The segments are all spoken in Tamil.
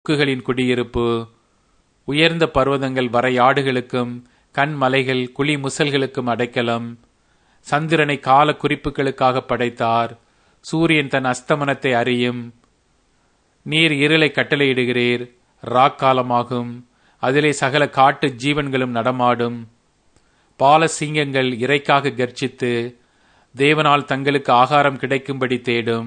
கொக்குகளின் குடியிருப்பு உயர்ந்த பர்வதங்கள் வரையாடுகளுக்கும் கண்மலைகள் குழி முசல்களுக்கும் அடைக்கலம் சந்திரனை கால குறிப்புகளுக்காக படைத்தார் சூரியன் தன் அஸ்தமனத்தை அறியும் நீர் இருளை கட்டளையிடுகிறீர் ராக்காலமாகும் அதிலே சகல காட்டு ஜீவன்களும் நடமாடும் பாலசிங்கங்கள் இறைக்காக கர்ச்சித்து தேவனால் தங்களுக்கு ஆகாரம் கிடைக்கும்படி தேடும்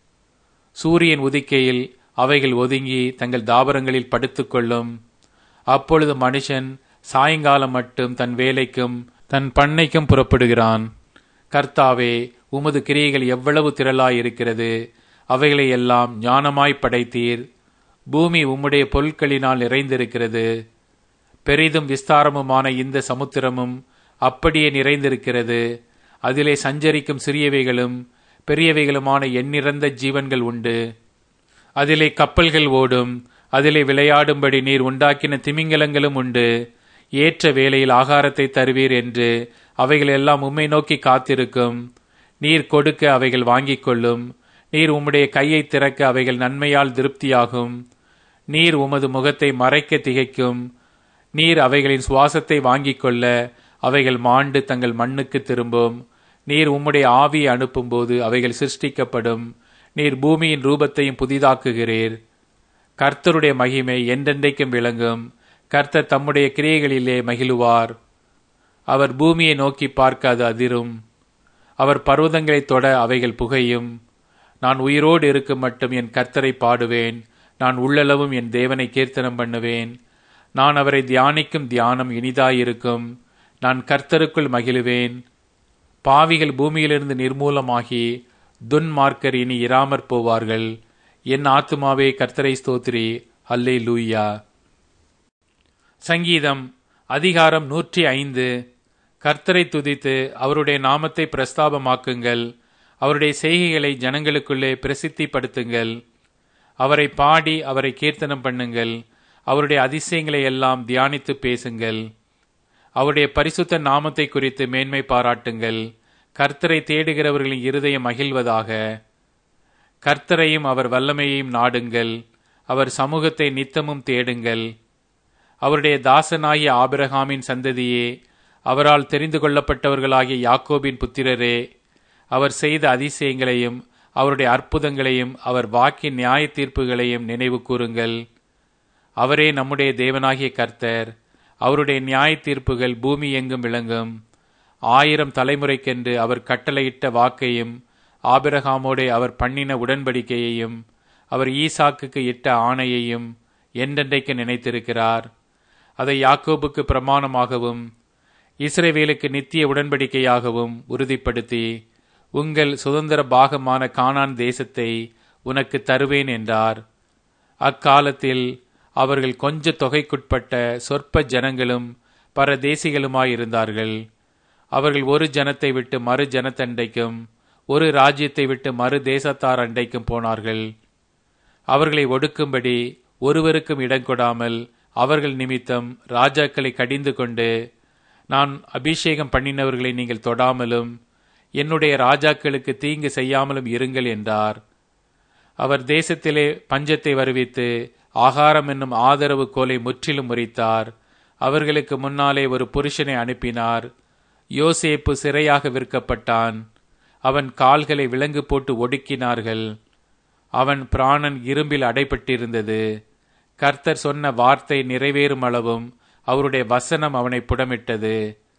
சூரியன் உதிக்கையில் அவைகள் ஒதுங்கி தங்கள் தாபரங்களில் படுத்துக்கொள்ளும் அப்பொழுது மனுஷன் சாயங்காலம் மட்டும் தன் வேலைக்கும் தன் பண்ணைக்கும் புறப்படுகிறான் கர்த்தாவே உமது கிரியைகள் எவ்வளவு திரளாயிருக்கிறது அவைகளை எல்லாம் ஞானமாய் படைத்தீர் பூமி உம்முடைய பொருட்களினால் நிறைந்திருக்கிறது பெரிதும் விஸ்தாரமுமான இந்த சமுத்திரமும் அப்படியே நிறைந்திருக்கிறது அதிலே சஞ்சரிக்கும் சிறியவைகளும் பெரியவைகளுமான எண்ணிறந்த ஜீவன்கள் உண்டு அதிலே கப்பல்கள் ஓடும் அதிலே விளையாடும்படி நீர் உண்டாக்கின திமிங்கலங்களும் உண்டு ஏற்ற வேளையில் ஆகாரத்தை தருவீர் என்று அவைகள் எல்லாம் உம்மை நோக்கி காத்திருக்கும் நீர் கொடுக்க அவைகள் வாங்கிக் கொள்ளும் நீர் உம்முடைய கையை திறக்க அவைகள் நன்மையால் திருப்தியாகும் நீர் உமது முகத்தை மறைக்க திகைக்கும் நீர் அவைகளின் சுவாசத்தை வாங்கிக் கொள்ள அவைகள் மாண்டு தங்கள் மண்ணுக்கு திரும்பும் நீர் உம்முடைய ஆவியை அனுப்பும்போது அவைகள் சிருஷ்டிக்கப்படும் நீர் பூமியின் ரூபத்தையும் புதிதாக்குகிறீர் கர்த்தருடைய மகிமை என்றென்றைக்கும் விளங்கும் கர்த்தர் தம்முடைய கிரியைகளிலே மகிழுவார் அவர் பூமியை நோக்கி பார்க்க அது அதிரும் அவர் பர்வதங்களை தொட அவைகள் புகையும் நான் உயிரோடு இருக்கும் மட்டும் என் கர்த்தரை பாடுவேன் நான் உள்ளளவும் என் தேவனை கீர்த்தனம் பண்ணுவேன் நான் அவரை தியானிக்கும் தியானம் இனிதாயிருக்கும் நான் கர்த்தருக்குள் மகிழுவேன் பாவிகள் பூமியிலிருந்து நிர்மூலமாகி துன்மார்க்கர் இனி இராமற் போவார்கள் என் ஆத்துமாவே கர்த்தரை ஸ்தோத்ரி அல்லே லூயா சங்கீதம் அதிகாரம் நூற்றி ஐந்து கர்த்தரை துதித்து அவருடைய நாமத்தை பிரஸ்தாபமாக்குங்கள் அவருடைய செய்கைகளை ஜனங்களுக்குள்ளே பிரசித்திப்படுத்துங்கள் அவரை பாடி அவரை கீர்த்தனம் பண்ணுங்கள் அவருடைய அதிசயங்களை எல்லாம் தியானித்து பேசுங்கள் அவருடைய பரிசுத்த நாமத்தை குறித்து மேன்மை பாராட்டுங்கள் கர்த்தரை தேடுகிறவர்களின் இருதயம் மகிழ்வதாக கர்த்தரையும் அவர் வல்லமையையும் நாடுங்கள் அவர் சமூகத்தை நித்தமும் தேடுங்கள் அவருடைய தாசனாகிய ஆபிரகாமின் சந்ததியே அவரால் தெரிந்து கொள்ளப்பட்டவர்களாகிய யாக்கோபின் புத்திரரே அவர் செய்த அதிசயங்களையும் அவருடைய அற்புதங்களையும் அவர் வாக்கின் நியாய தீர்ப்புகளையும் நினைவு கூறுங்கள் அவரே நம்முடைய தேவனாகிய கர்த்தர் அவருடைய நியாய தீர்ப்புகள் பூமி எங்கும் விளங்கும் ஆயிரம் தலைமுறைக்கென்று அவர் கட்டளையிட்ட வாக்கையும் ஆபிரகாமோடே அவர் பண்ணின உடன்படிக்கையையும் அவர் ஈசாக்குக்கு இட்ட ஆணையையும் என்றென்றைக்கு நினைத்திருக்கிறார் அதை யாக்கோபுக்கு பிரமாணமாகவும் இஸ்ரேவேலுக்கு நித்திய உடன்படிக்கையாகவும் உறுதிப்படுத்தி உங்கள் சுதந்திர பாகமான கானான் தேசத்தை உனக்கு தருவேன் என்றார் அக்காலத்தில் அவர்கள் கொஞ்ச தொகைக்குட்பட்ட சொற்ப ஜனங்களும் பரதேசிகளுமாயிருந்தார்கள் அவர்கள் ஒரு ஜனத்தை விட்டு மறு ஜனத்தண்டைக்கும் ஒரு ராஜ்யத்தை விட்டு மறு தேசத்தார் அண்டைக்கும் போனார்கள் அவர்களை ஒடுக்கும்படி ஒருவருக்கும் இடம் கொடாமல் அவர்கள் நிமித்தம் ராஜாக்களை கடிந்து கொண்டு நான் அபிஷேகம் பண்ணினவர்களை நீங்கள் தொடாமலும் என்னுடைய ராஜாக்களுக்கு தீங்கு செய்யாமலும் இருங்கள் என்றார் அவர் தேசத்திலே பஞ்சத்தை வருவித்து ஆகாரம் என்னும் ஆதரவு கோலை முற்றிலும் முறித்தார் அவர்களுக்கு முன்னாலே ஒரு புருஷனை அனுப்பினார் யோசேப்பு சிறையாக விற்கப்பட்டான் அவன் கால்களை விலங்கு போட்டு ஒடுக்கினார்கள் அவன் பிராணன் இரும்பில் அடைபட்டிருந்தது கர்த்தர் சொன்ன வார்த்தை நிறைவேறும் அளவும் அவருடைய வசனம் அவனை புடமிட்டது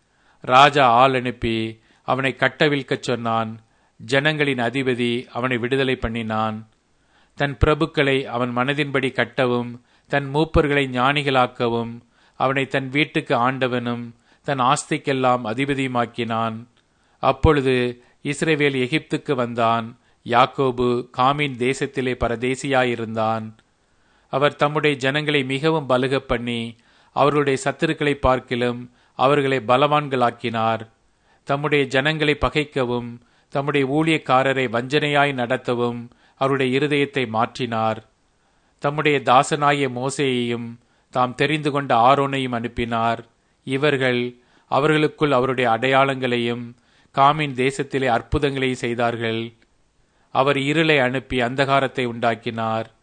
ராஜா ஆள் அனுப்பி அவனை கட்டவிழ்க்கச் சொன்னான் ஜனங்களின் அதிபதி அவனை விடுதலை பண்ணினான் தன் பிரபுக்களை அவன் மனதின்படி கட்டவும் தன் மூப்பர்களை ஞானிகளாக்கவும் அவனை தன் வீட்டுக்கு ஆண்டவனும் தன் ஆஸ்திக்கெல்லாம் அதிபதியுமாக்கினான் அப்பொழுது இஸ்ரேவேல் எகிப்துக்கு வந்தான் யாக்கோபு காமின் தேசத்திலே பரதேசியாயிருந்தான் அவர் தம்முடைய ஜனங்களை மிகவும் பலுக பண்ணி அவர்களுடைய சத்துருக்களை பார்க்கிலும் அவர்களை பலவான்களாக்கினார் தம்முடைய ஜனங்களை பகைக்கவும் தம்முடைய ஊழியக்காரரை வஞ்சனையாய் நடத்தவும் அவருடைய இருதயத்தை மாற்றினார் தம்முடைய தாசனாகிய மோசையையும் தாம் தெரிந்து கொண்ட ஆரோனையும் அனுப்பினார் இவர்கள் அவர்களுக்குள் அவருடைய அடையாளங்களையும் காமின் தேசத்திலே அற்புதங்களையும் செய்தார்கள் அவர் இருளை அனுப்பி அந்தகாரத்தை உண்டாக்கினார்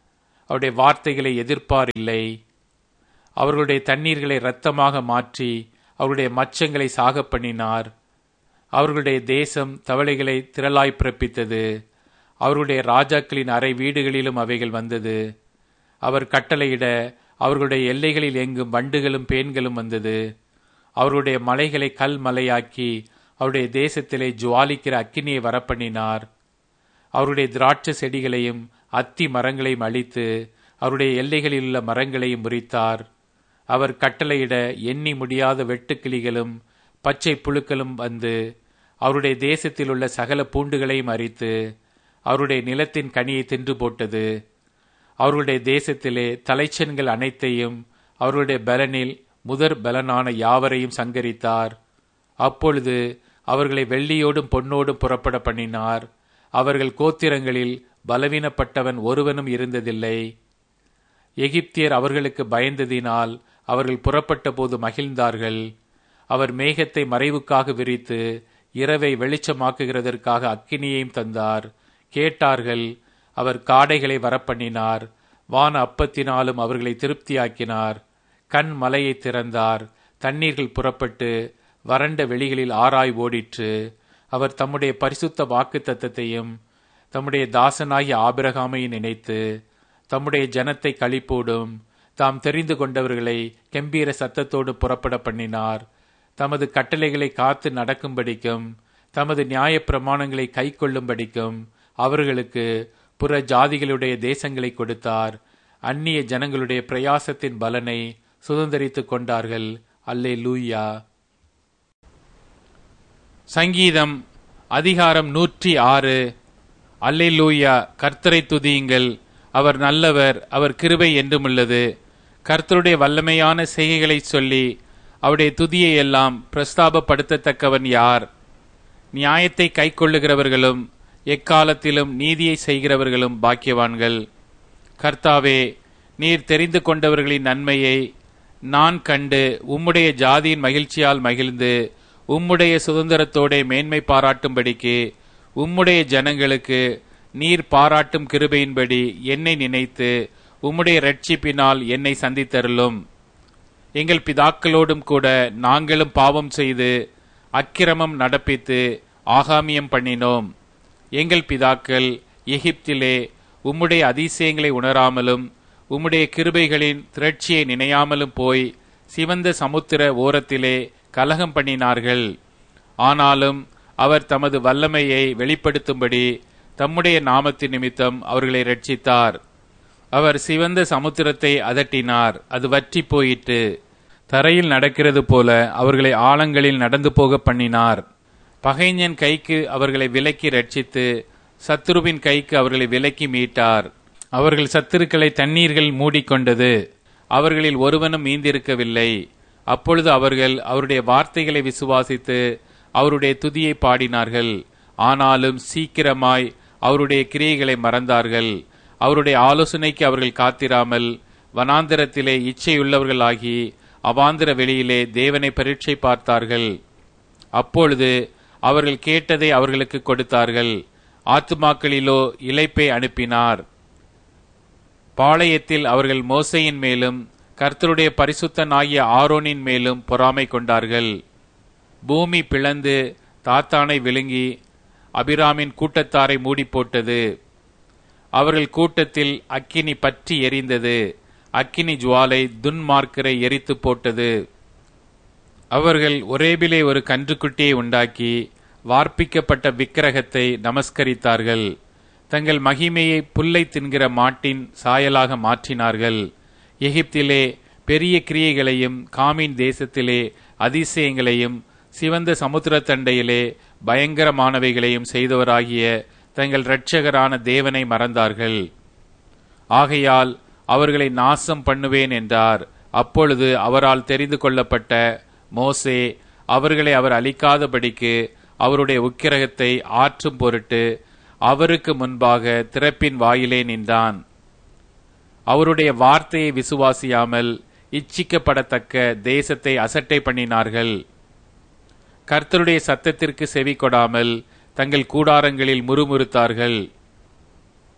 அவருடைய வார்த்தைகளை எதிர்ப்பார் இல்லை அவர்களுடைய தண்ணீர்களை இரத்தமாக மாற்றி அவருடைய மச்சங்களை சாக பண்ணினார் அவர்களுடைய தேசம் தவளைகளை திரளாய் பிறப்பித்தது அவர்களுடைய ராஜாக்களின் அறை வீடுகளிலும் அவைகள் வந்தது அவர் கட்டளையிட அவர்களுடைய எல்லைகளில் எங்கும் வண்டுகளும் பேன்களும் வந்தது அவருடைய மலைகளை கல் மலையாக்கி அவருடைய தேசத்திலே ஜுவாலிக்கிற அக்கினியை வரப்பண்ணினார் அவருடைய திராட்சை செடிகளையும் அத்தி மரங்களையும் அழித்து அவருடைய எல்லைகளில் உள்ள மரங்களையும் முறித்தார் அவர் கட்டளையிட எண்ணி முடியாத வெட்டுக்கிளிகளும் பச்சை புழுக்களும் வந்து அவருடைய தேசத்தில் உள்ள சகல பூண்டுகளையும் அரித்து அவருடைய நிலத்தின் கனியை தின்று போட்டது அவர்களுடைய தேசத்திலே தலைச்சன்கள் அனைத்தையும் அவர்களுடைய பலனில் முதற் பலனான யாவரையும் சங்கரித்தார் அப்பொழுது அவர்களை வெள்ளியோடும் பொன்னோடும் புறப்பட பண்ணினார் அவர்கள் கோத்திரங்களில் பலவீனப்பட்டவன் ஒருவனும் இருந்ததில்லை எகிப்தியர் அவர்களுக்கு பயந்ததினால் அவர்கள் புறப்பட்ட போது மகிழ்ந்தார்கள் அவர் மேகத்தை மறைவுக்காக விரித்து இரவை வெளிச்சமாக்குகிறதற்காக அக்கினியையும் தந்தார் கேட்டார்கள் அவர் காடைகளை வரப்பண்ணினார் வான அப்பத்தினாலும் அவர்களை திருப்தியாக்கினார் கண் மலையை திறந்தார் தண்ணீர்கள் புறப்பட்டு வறண்ட வெளிகளில் ஆராய் ஓடிற்று அவர் தம்முடைய பரிசுத்த வாக்கு தத்தத்தையும் தம்முடைய தாசனாகிய ஆபிரகாமையும் நினைத்து தம்முடைய ஜனத்தை கழிப்போடும் தாம் தெரிந்து கொண்டவர்களை கம்பீர சத்தத்தோடு புறப்பட பண்ணினார் தமது கட்டளைகளை காத்து நடக்கும்படிக்கும் தமது நியாய பிரமாணங்களை கை கொள்ளும்படிக்கும் அவர்களுக்கு புற ஜாதிகளுடைய தேசங்களை கொடுத்தார் அந்நிய ஜனங்களுடைய பிரயாசத்தின் பலனை சுதந்திரித்துக் கொண்டார்கள் அல்லே லூயா சங்கீதம் அதிகாரம் நூற்றி ஆறு அல்லே லூயா கர்த்தரை துதியுங்கள் அவர் நல்லவர் அவர் கிருபை என்றுமுள்ளது கர்த்தருடைய வல்லமையான செய்கைகளை சொல்லி அவருடைய துதியை எல்லாம் பிரஸ்தாபப்படுத்தத்தக்கவன் யார் நியாயத்தை கைக்கொள்ளுகிறவர்களும் எக்காலத்திலும் நீதியை செய்கிறவர்களும் பாக்கியவான்கள் கர்த்தாவே நீர் தெரிந்து கொண்டவர்களின் நன்மையை நான் கண்டு உம்முடைய ஜாதியின் மகிழ்ச்சியால் மகிழ்ந்து உம்முடைய சுதந்திரத்தோட மேன்மை பாராட்டும்படிக்கு உம்முடைய ஜனங்களுக்கு நீர் பாராட்டும் கிருபையின்படி என்னை நினைத்து உம்முடைய ரட்சிப்பினால் என்னை சந்தித்தருளும் எங்கள் பிதாக்களோடும் கூட நாங்களும் பாவம் செய்து அக்கிரமம் நடப்பித்து ஆகாமியம் பண்ணினோம் எங்கள் பிதாக்கள் எகிப்திலே உம்முடைய அதிசயங்களை உணராமலும் உம்முடைய கிருபைகளின் திரட்சியை நினையாமலும் போய் சிவந்த சமுத்திர ஓரத்திலே கலகம் பண்ணினார்கள் ஆனாலும் அவர் தமது வல்லமையை வெளிப்படுத்தும்படி தம்முடைய நாமத்தின் நிமித்தம் அவர்களை ரட்சித்தார் அவர் சிவந்த சமுத்திரத்தை அதட்டினார் அது வற்றி போயிற்று தரையில் நடக்கிறது போல அவர்களை ஆழங்களில் நடந்து போக பண்ணினார் பகைஞன் கைக்கு அவர்களை விலக்கி ரட்சித்து சத்துருவின் கைக்கு அவர்களை விலக்கி மீட்டார் அவர்கள் சத்துருக்களை தண்ணீர்கள் மூடிக்கொண்டது அவர்களில் ஒருவனும் மீந்திருக்கவில்லை அப்பொழுது அவர்கள் அவருடைய வார்த்தைகளை விசுவாசித்து அவருடைய துதியை பாடினார்கள் ஆனாலும் சீக்கிரமாய் அவருடைய கிரியைகளை மறந்தார்கள் அவருடைய ஆலோசனைக்கு அவர்கள் காத்திராமல் வனாந்திரத்திலே இச்சையுள்ளவர்களாகி அவாந்திர வெளியிலே தேவனை பரீட்சை பார்த்தார்கள் அப்பொழுது அவர்கள் கேட்டதை அவர்களுக்கு கொடுத்தார்கள் ஆத்துமாக்களிலோ இலைப்பை அனுப்பினார் பாளையத்தில் அவர்கள் மோசையின் மேலும் கர்த்தருடைய பரிசுத்தனாகிய ஆரோனின் மேலும் பொறாமை கொண்டார்கள் பூமி பிளந்து தாத்தானை விழுங்கி அபிராமின் கூட்டத்தாரை மூடி போட்டது அவர்கள் கூட்டத்தில் அக்கினி பற்றி எரிந்தது அக்கினி ஜுவாலை துன்மார்க்கரை எரித்து போட்டது அவர்கள் ஒரேபிலே ஒரு கன்றுக்குட்டியை உண்டாக்கி வார்ப்பிக்கப்பட்ட விக்கிரகத்தை நமஸ்கரித்தார்கள் தங்கள் மகிமையை புல்லை தின்கிற மாட்டின் சாயலாக மாற்றினார்கள் எகிப்திலே பெரிய கிரியைகளையும் காமின் தேசத்திலே அதிசயங்களையும் சிவந்த சமுத்திர தண்டையிலே பயங்கரமானவைகளையும் செய்தவராகிய தங்கள் இரட்சகரான தேவனை மறந்தார்கள் ஆகையால் அவர்களை நாசம் பண்ணுவேன் என்றார் அப்பொழுது அவரால் தெரிந்து கொள்ளப்பட்ட மோசே அவர்களை அவர் அழிக்காதபடிக்கு அவருடைய உக்கிரகத்தை ஆற்றும் பொருட்டு அவருக்கு முன்பாக திறப்பின் வாயிலே நின்றான் அவருடைய வார்த்தையை விசுவாசியாமல் இச்சிக்கப்படத்தக்க தேசத்தை அசட்டை பண்ணினார்கள் கர்த்தருடைய சத்தத்திற்கு செவி கொடாமல் தங்கள் கூடாரங்களில் முறுமுறுத்தார்கள்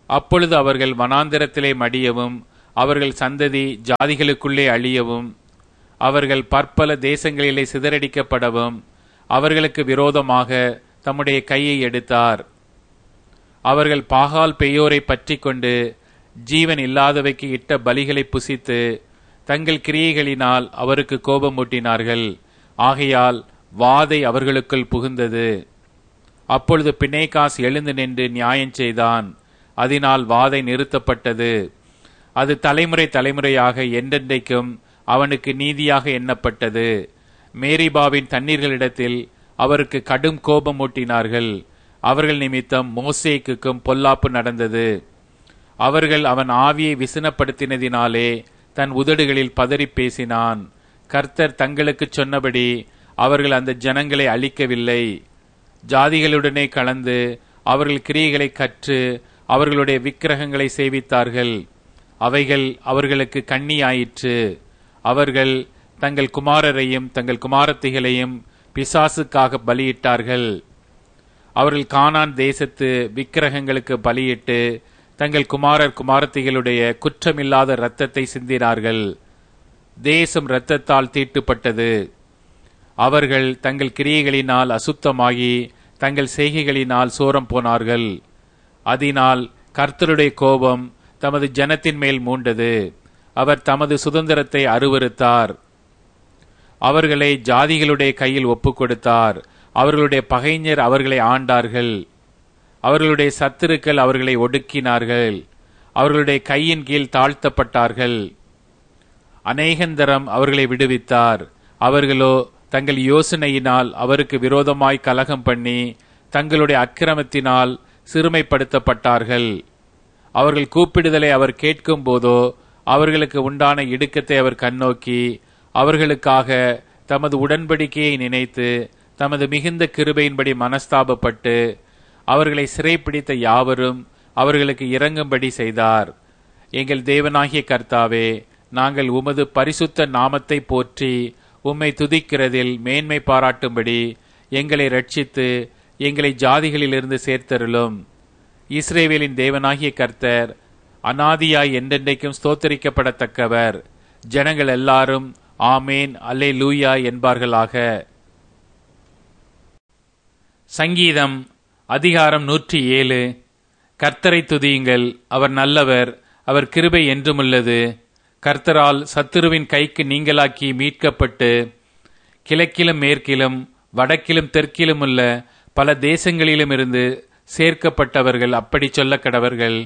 அப்பொழுது அவர்கள் வனாந்திரத்திலே மடியவும் அவர்கள் சந்ததி ஜாதிகளுக்குள்ளே அழியவும் அவர்கள் பற்பல தேசங்களிலே சிதறடிக்கப்படவும் அவர்களுக்கு விரோதமாக தம்முடைய கையை எடுத்தார் அவர்கள் பாகால் பெயோரை பற்றி கொண்டு ஜீவன் இல்லாதவைக்கு இட்ட பலிகளை புசித்து தங்கள் கிரியைகளினால் அவருக்கு கோபம் மூட்டினார்கள் ஆகையால் வாதை அவர்களுக்குள் புகுந்தது அப்பொழுது பிணைகாஸ் எழுந்து நின்று நியாயம் செய்தான் அதனால் வாதை நிறுத்தப்பட்டது அது தலைமுறை தலைமுறையாக என்றென்றைக்கும் அவனுக்கு நீதியாக எண்ணப்பட்டது மேரிபாவின் தண்ணீர்களிடத்தில் அவருக்கு கடும் கோபம் மூட்டினார்கள் அவர்கள் நிமித்தம் மோசேக்குக்கும் பொல்லாப்பு நடந்தது அவர்கள் அவன் ஆவியை விசனப்படுத்தினதினாலே தன் உதடுகளில் பதறி பேசினான் கர்த்தர் தங்களுக்கு சொன்னபடி அவர்கள் அந்த ஜனங்களை அழிக்கவில்லை ஜாதிகளுடனே கலந்து அவர்கள் கிரியைகளை கற்று அவர்களுடைய விக்கிரகங்களை சேவித்தார்கள் அவைகள் அவர்களுக்கு கண்ணியாயிற்று அவர்கள் தங்கள் குமாரரையும் தங்கள் குமாரத்திகளையும் பிசாசுக்காக பலியிட்டார்கள் அவர்கள் கானான் தேசத்து விக்கிரகங்களுக்கு பலியிட்டு தங்கள் குமாரர் குமாரத்திகளுடைய குற்றமில்லாத இரத்தத்தை சிந்தினார்கள் தேசம் இரத்தத்தால் தீட்டுப்பட்டது அவர்கள் தங்கள் கிரியைகளினால் அசுத்தமாகி தங்கள் செய்கைகளினால் சோரம் போனார்கள் அதனால் கர்த்தருடைய கோபம் தமது ஜனத்தின் மேல் மூண்டது அவர் தமது சுதந்திரத்தை அருவறுத்தார் அவர்களை ஜாதிகளுடைய கையில் ஒப்புக் கொடுத்தார் அவர்களுடைய பகைஞர் அவர்களை ஆண்டார்கள் அவர்களுடைய சத்துருக்கள் அவர்களை ஒடுக்கினார்கள் அவர்களுடைய கையின் கீழ் தாழ்த்தப்பட்டார்கள் அநேகந்தரம் அவர்களை விடுவித்தார் அவர்களோ தங்கள் யோசனையினால் அவருக்கு விரோதமாய் கலகம் பண்ணி தங்களுடைய அக்கிரமத்தினால் சிறுமைப்படுத்தப்பட்டார்கள் அவர்கள் கூப்பிடுதலை அவர் கேட்கும் போதோ அவர்களுக்கு உண்டான இடுக்கத்தை அவர் கண்ணோக்கி அவர்களுக்காக தமது உடன்படிக்கையை நினைத்து தமது மிகுந்த கிருபையின்படி மனஸ்தாபப்பட்டு அவர்களை சிறைப்பிடித்த யாவரும் அவர்களுக்கு இறங்கும்படி செய்தார் எங்கள் தேவனாகிய கர்த்தாவே நாங்கள் உமது பரிசுத்த நாமத்தை போற்றி உம்மை துதிக்கிறதில் மேன்மை பாராட்டும்படி எங்களை ரட்சித்து எங்களை ஜாதிகளிலிருந்து சேர்த்தருளும் இஸ்ரேவேலின் தேவனாகிய கர்த்தர் அனாதியாய் என்றென்றைக்கும் ஸ்தோத்தரிக்கப்படத்தக்கவர் ஜனங்கள் எல்லாரும் ஆமேன் அல்லே லூயா என்பார்களாக சங்கீதம் அதிகாரம் நூற்றி ஏழு கர்த்தரை துதியுங்கள் அவர் நல்லவர் அவர் கிருபை என்றுமுள்ளது கர்த்தரால் சத்துருவின் கைக்கு நீங்களாக்கி மீட்கப்பட்டு கிழக்கிலும் மேற்கிலும் வடக்கிலும் தெற்கிலும் உள்ள பல தேசங்களிலும் இருந்து சேர்க்கப்பட்டவர்கள் அப்படி சொல்ல கடவர்கள்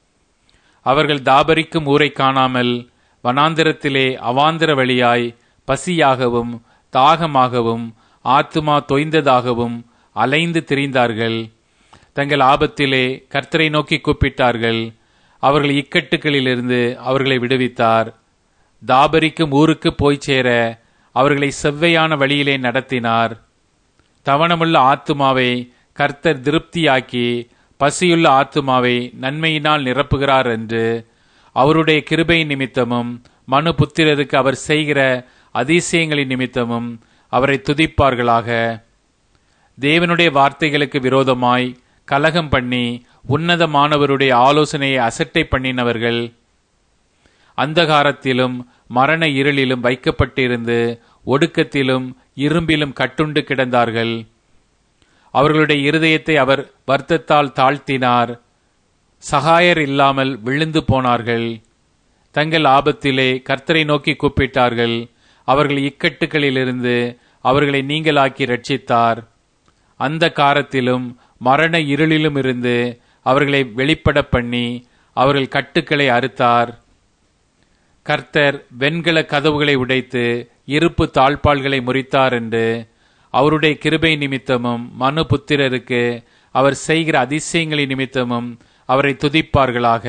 அவர்கள் தாபரிக்கும் ஊரை காணாமல் வனாந்திரத்திலே அவாந்திர வழியாய் பசியாகவும் தாகமாகவும் ஆத்துமா தொய்ந்ததாகவும் அலைந்து திரிந்தார்கள் தங்கள் ஆபத்திலே கர்த்தரை நோக்கி கூப்பிட்டார்கள் அவர்கள் இக்கட்டுகளிலிருந்து அவர்களை விடுவித்தார் தாபரிக்கும் ஊருக்கு போய் சேர அவர்களை செவ்வையான வழியிலே நடத்தினார் தவணமுள்ள ஆத்துமாவை கர்த்தர் திருப்தியாக்கி பசியுள்ள ஆத்துமாவை நன்மையினால் நிரப்புகிறார் என்று அவருடைய கிருபை நிமித்தமும் மனு புத்திரருக்கு அவர் செய்கிற அதிசயங்களின் நிமித்தமும் அவரை துதிப்பார்களாக தேவனுடைய வார்த்தைகளுக்கு விரோதமாய் கலகம் பண்ணி உன்னதமானவருடைய ஆலோசனையை அசட்டை பண்ணினவர்கள் அந்தகாரத்திலும் மரண இருளிலும் வைக்கப்பட்டிருந்து ஒடுக்கத்திலும் இரும்பிலும் கட்டுண்டு கிடந்தார்கள் அவர்களுடைய இருதயத்தை அவர் வருத்தத்தால் தாழ்த்தினார் சகாயர் இல்லாமல் விழுந்து போனார்கள் தங்கள் ஆபத்திலே கர்த்தரை நோக்கி கூப்பிட்டார்கள் அவர்கள் இக்கட்டுகளிலிருந்து அவர்களை நீங்களாக்கி ரட்சித்தார் அந்த காரத்திலும் மரண இருளிலும் இருந்து அவர்களை வெளிப்பட பண்ணி அவர்கள் கட்டுக்களை அறுத்தார் கர்த்தர் வெண்கல கதவுகளை உடைத்து இருப்பு தாழ்பால்களை முறித்தார் என்று அவருடைய கிருபை நிமித்தமும் மனு புத்திரருக்கு அவர் செய்கிற அதிசயங்களின் நிமித்தமும் அவரை துதிப்பார்களாக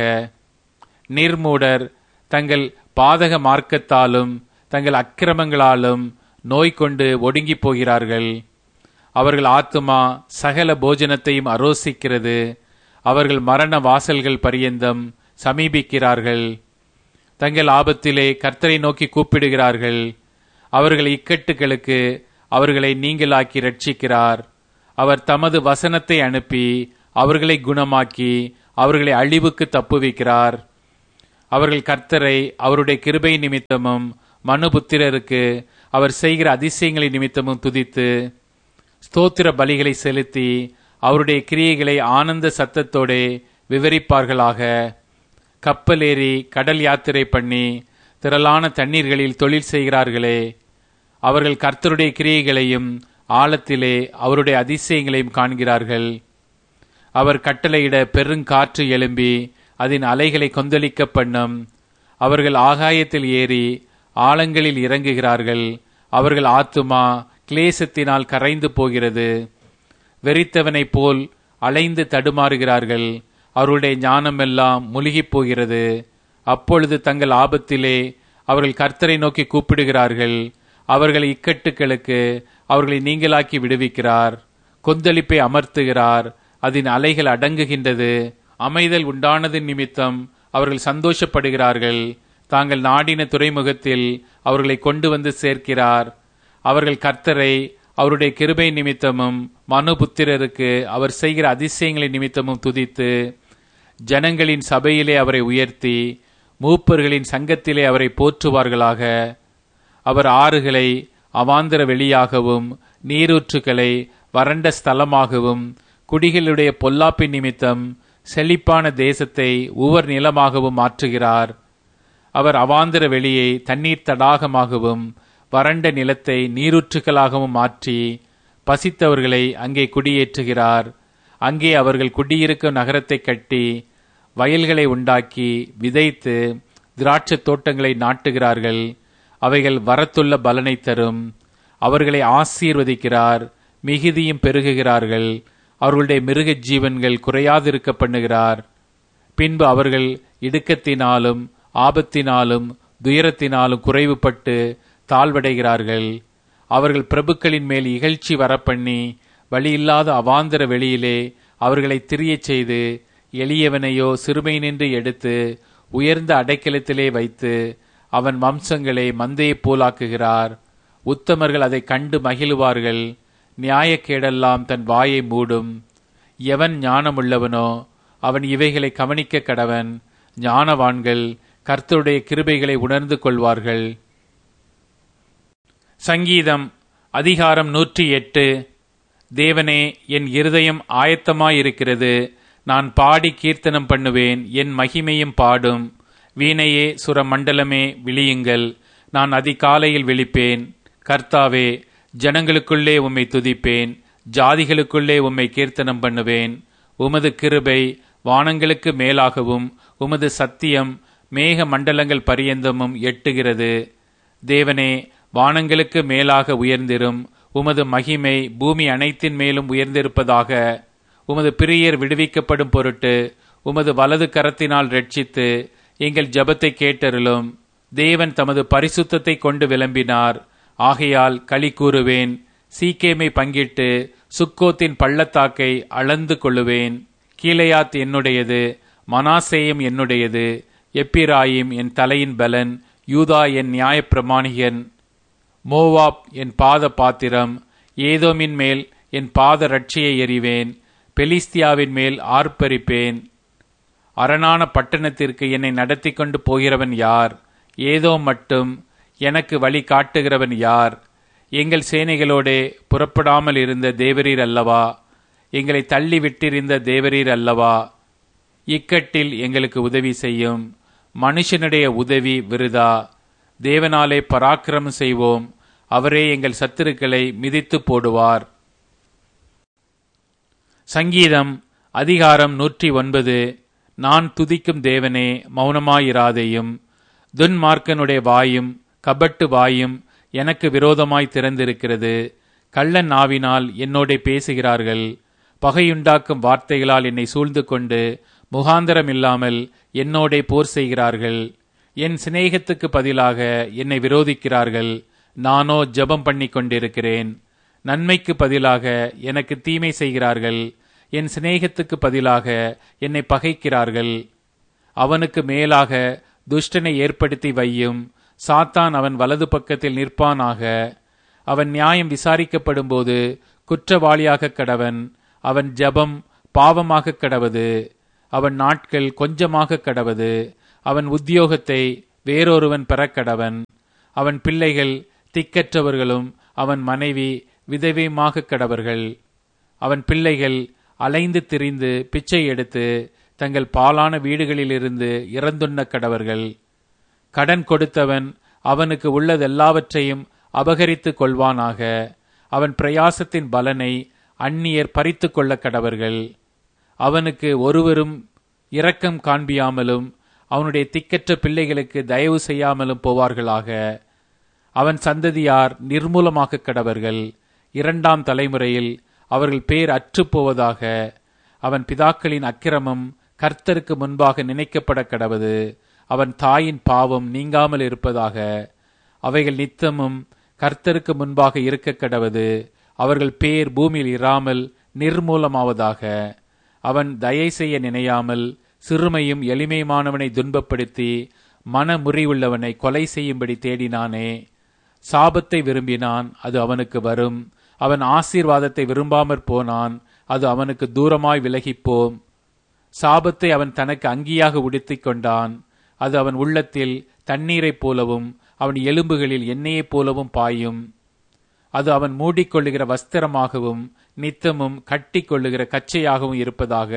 நீர்மூடர் தங்கள் பாதக மார்க்கத்தாலும் தங்கள் அக்கிரமங்களாலும் நோய் கொண்டு ஒடுங்கி போகிறார்கள் அவர்கள் ஆத்துமா சகல போஜனத்தையும் அரோசிக்கிறது அவர்கள் மரண வாசல்கள் பரியந்தம் சமீபிக்கிறார்கள் தங்கள் ஆபத்திலே கர்த்தரை நோக்கி கூப்பிடுகிறார்கள் அவர்கள் இக்கட்டுகளுக்கு அவர்களை நீங்களாக்கி ரட்சிக்கிறார் அவர் தமது வசனத்தை அனுப்பி அவர்களை குணமாக்கி அவர்களை அழிவுக்கு தப்புவிக்கிறார் அவர்கள் கர்த்தரை அவருடைய கிருபை நிமித்தமும் மனுபுத்திரருக்கு அவர் செய்கிற அதிசயங்களை நிமித்தமும் துதித்து ஸ்தோத்திர பலிகளை செலுத்தி அவருடைய கிரியைகளை ஆனந்த சத்தத்தோடே விவரிப்பார்களாக கப்பலேறி கடல் யாத்திரை பண்ணி திரளான தண்ணீர்களில் தொழில் செய்கிறார்களே அவர்கள் கர்த்தருடைய கிரியைகளையும் ஆழத்திலே அவருடைய அதிசயங்களையும் காண்கிறார்கள் அவர் கட்டளையிட பெருங்காற்று எழும்பி அதன் அலைகளை கொந்தளிக்க பண்ணும் அவர்கள் ஆகாயத்தில் ஏறி ஆழங்களில் இறங்குகிறார்கள் அவர்கள் ஆத்துமா கிளேசத்தினால் கரைந்து போகிறது வெறித்தவனைப் போல் அலைந்து தடுமாறுகிறார்கள் அவருடைய ஞானமெல்லாம் முழுகிப் போகிறது அப்பொழுது தங்கள் ஆபத்திலே அவர்கள் கர்த்தரை நோக்கி கூப்பிடுகிறார்கள் அவர்கள் இக்கட்டுகளுக்கு அவர்களை நீங்களாக்கி விடுவிக்கிறார் கொந்தளிப்பை அமர்த்துகிறார் அதன் அலைகள் அடங்குகின்றது அமைதல் உண்டானதின் நிமித்தம் அவர்கள் சந்தோஷப்படுகிறார்கள் தாங்கள் நாடின துறைமுகத்தில் அவர்களை கொண்டு வந்து சேர்க்கிறார் அவர்கள் கர்த்தரை அவருடைய கிருபை நிமித்தமும் மனுபுத்திரருக்கு அவர் செய்கிற அதிசயங்களை நிமித்தமும் துதித்து ஜனங்களின் சபையிலே அவரை உயர்த்தி மூப்பர்களின் சங்கத்திலே அவரை போற்றுவார்களாக அவர் ஆறுகளை அவாந்தர வெளியாகவும் நீரூற்றுகளை வறண்ட ஸ்தலமாகவும் குடிகளுடைய பொல்லாப்பின் நிமித்தம் செழிப்பான தேசத்தை உவர் நிலமாகவும் மாற்றுகிறார் அவர் அவாந்தர வெளியை தண்ணீர் தடாகமாகவும் வறண்ட நிலத்தை நீரூற்றுகளாகவும் மாற்றி பசித்தவர்களை அங்கே குடியேற்றுகிறார் அங்கே அவர்கள் குடியிருக்கும் நகரத்தை கட்டி வயல்களை உண்டாக்கி விதைத்து திராட்சை தோட்டங்களை நாட்டுகிறார்கள் அவைகள் வரத்துள்ள பலனை தரும் அவர்களை ஆசீர்வதிக்கிறார் மிகுதியும் பெருகுகிறார்கள் அவர்களுடைய மிருக ஜீவன்கள் குறையாதிருக்க பண்ணுகிறார் பின்பு அவர்கள் இடுக்கத்தினாலும் ஆபத்தினாலும் துயரத்தினாலும் குறைவுபட்டு தாழ்வடைகிறார்கள் அவர்கள் பிரபுக்களின் மேல் இகழ்ச்சி வரப்பண்ணி வழியில்லாத அவாந்தர வெளியிலே அவர்களை திரியச் செய்து எளியவனையோ சிறுமை நின்று எடுத்து உயர்ந்த அடைக்கலத்திலே வைத்து அவன் வம்சங்களை மந்தையைப் போலாக்குகிறார் உத்தமர்கள் அதை கண்டு மகிழுவார்கள் நியாயக்கேடெல்லாம் தன் வாயை மூடும் எவன் ஞானமுள்ளவனோ அவன் இவைகளை கவனிக்க கடவன் ஞானவான்கள் கர்த்தருடைய கிருபைகளை உணர்ந்து கொள்வார்கள் சங்கீதம் அதிகாரம் நூற்றி எட்டு தேவனே என் இருதயம் ஆயத்தமாயிருக்கிறது நான் பாடி கீர்த்தனம் பண்ணுவேன் என் மகிமையும் பாடும் வீணையே சுரமண்டலமே விழியுங்கள் நான் அதிகாலையில் விழிப்பேன் கர்த்தாவே ஜனங்களுக்குள்ளே உம்மை துதிப்பேன் ஜாதிகளுக்குள்ளே உம்மை கீர்த்தனம் பண்ணுவேன் உமது கிருபை வானங்களுக்கு மேலாகவும் உமது சத்தியம் மேக மண்டலங்கள் பரியந்தமும் எட்டுகிறது தேவனே வானங்களுக்கு மேலாக உயர்ந்திரும் உமது மகிமை பூமி அனைத்தின் மேலும் உயர்ந்திருப்பதாக உமது பிரியர் விடுவிக்கப்படும் பொருட்டு உமது வலது கரத்தினால் ரட்சித்து எங்கள் ஜபத்தை கேட்டருளும் தேவன் தமது பரிசுத்தத்தை கொண்டு விளம்பினார் ஆகையால் களி கூறுவேன் சீக்கேமை பங்கிட்டு சுக்கோத்தின் பள்ளத்தாக்கை அளந்து கொள்ளுவேன் கீழையாத் என்னுடையது மனாசேயம் என்னுடையது எப்பிராயிம் என் தலையின் பலன் யூதா என் நியாயப்பிரமாணிகன் மோவாப் என் பாத பாத்திரம் ஏதோமின் மேல் என் பாத ரட்சியை எறிவேன் பெலிஸ்தியாவின் மேல் ஆர்ப்பரிப்பேன் அரணான பட்டணத்திற்கு என்னை நடத்தி கொண்டு போகிறவன் யார் ஏதோ மட்டும் எனக்கு வழி காட்டுகிறவன் யார் எங்கள் சேனைகளோடே புறப்படாமல் இருந்த தேவரீர் அல்லவா எங்களை தள்ளி விட்டிருந்த தேவரீர் அல்லவா இக்கட்டில் எங்களுக்கு உதவி செய்யும் மனுஷனுடைய உதவி விருதா தேவனாலே பராக்கிரமம் செய்வோம் அவரே எங்கள் சத்துருக்களை மிதித்து போடுவார் சங்கீதம் அதிகாரம் நூற்றி ஒன்பது நான் துதிக்கும் தேவனே மௌனமாயிராதேயும் துன்மார்க்கனுடைய வாயும் கபட்டு வாயும் எனக்கு விரோதமாய் திறந்திருக்கிறது கள்ள நாவினால் என்னோட பேசுகிறார்கள் பகையுண்டாக்கும் வார்த்தைகளால் என்னை சூழ்ந்து கொண்டு முகாந்தரம் இல்லாமல் என்னோடே போர் செய்கிறார்கள் என் சிநேகத்துக்கு பதிலாக என்னை விரோதிக்கிறார்கள் நானோ ஜெபம் பண்ணி கொண்டிருக்கிறேன் நன்மைக்கு பதிலாக எனக்கு தீமை செய்கிறார்கள் என் சிநேகத்துக்கு பதிலாக என்னை பகைக்கிறார்கள் அவனுக்கு மேலாக துஷ்டனை ஏற்படுத்தி வையும் சாத்தான் அவன் வலது பக்கத்தில் நிற்பானாக அவன் நியாயம் விசாரிக்கப்படும்போது குற்றவாளியாக கடவன் அவன் ஜபம் பாவமாக கடவது அவன் நாட்கள் கொஞ்சமாக கடவது அவன் உத்தியோகத்தை வேறொருவன் பெறக்கடவன் அவன் பிள்ளைகள் திக்கற்றவர்களும் அவன் மனைவி விதவையுமாக கடவர்கள் அவன் பிள்ளைகள் அலைந்து திரிந்து பிச்சை எடுத்து தங்கள் பாலான வீடுகளிலிருந்து இறந்துண்ண கடவர்கள் கடன் கொடுத்தவன் அவனுக்கு உள்ளதெல்லாவற்றையும் அபகரித்துக் கொள்வானாக அவன் பிரயாசத்தின் பலனை அந்நியர் பறித்து கொள்ள கடவர்கள் அவனுக்கு ஒருவரும் இரக்கம் காண்பியாமலும் அவனுடைய திக்கற்ற பிள்ளைகளுக்கு தயவு செய்யாமலும் போவார்களாக அவன் சந்ததியார் நிர்மூலமாக கடவர்கள் இரண்டாம் தலைமுறையில் அவர்கள் பேர் அற்றுப் போவதாக அவன் பிதாக்களின் அக்கிரமம் கர்த்தருக்கு முன்பாக நினைக்கப்பட கடவது அவன் தாயின் பாவம் நீங்காமல் இருப்பதாக அவைகள் நித்தமும் கர்த்தருக்கு முன்பாக இருக்க கடவது அவர்கள் பேர் பூமியில் இராமல் நிர்மூலமாவதாக அவன் தயை செய்ய நினையாமல் சிறுமையும் எளிமையுமானவனை துன்பப்படுத்தி மன முறிவுள்ளவனை கொலை செய்யும்படி தேடினானே சாபத்தை விரும்பினான் அது அவனுக்கு வரும் அவன் ஆசீர்வாதத்தை விரும்பாமற் போனான் அது அவனுக்கு தூரமாய் விலகிப்போம் சாபத்தை அவன் தனக்கு அங்கியாக உடுத்திக் கொண்டான் அது அவன் உள்ளத்தில் தண்ணீரைப் போலவும் அவன் எலும்புகளில் எண்ணெயைப் போலவும் பாயும் அது அவன் மூடிக்கொள்ளுகிற வஸ்திரமாகவும் நித்தமும் கட்டி கொள்ளுகிற கச்சையாகவும் இருப்பதாக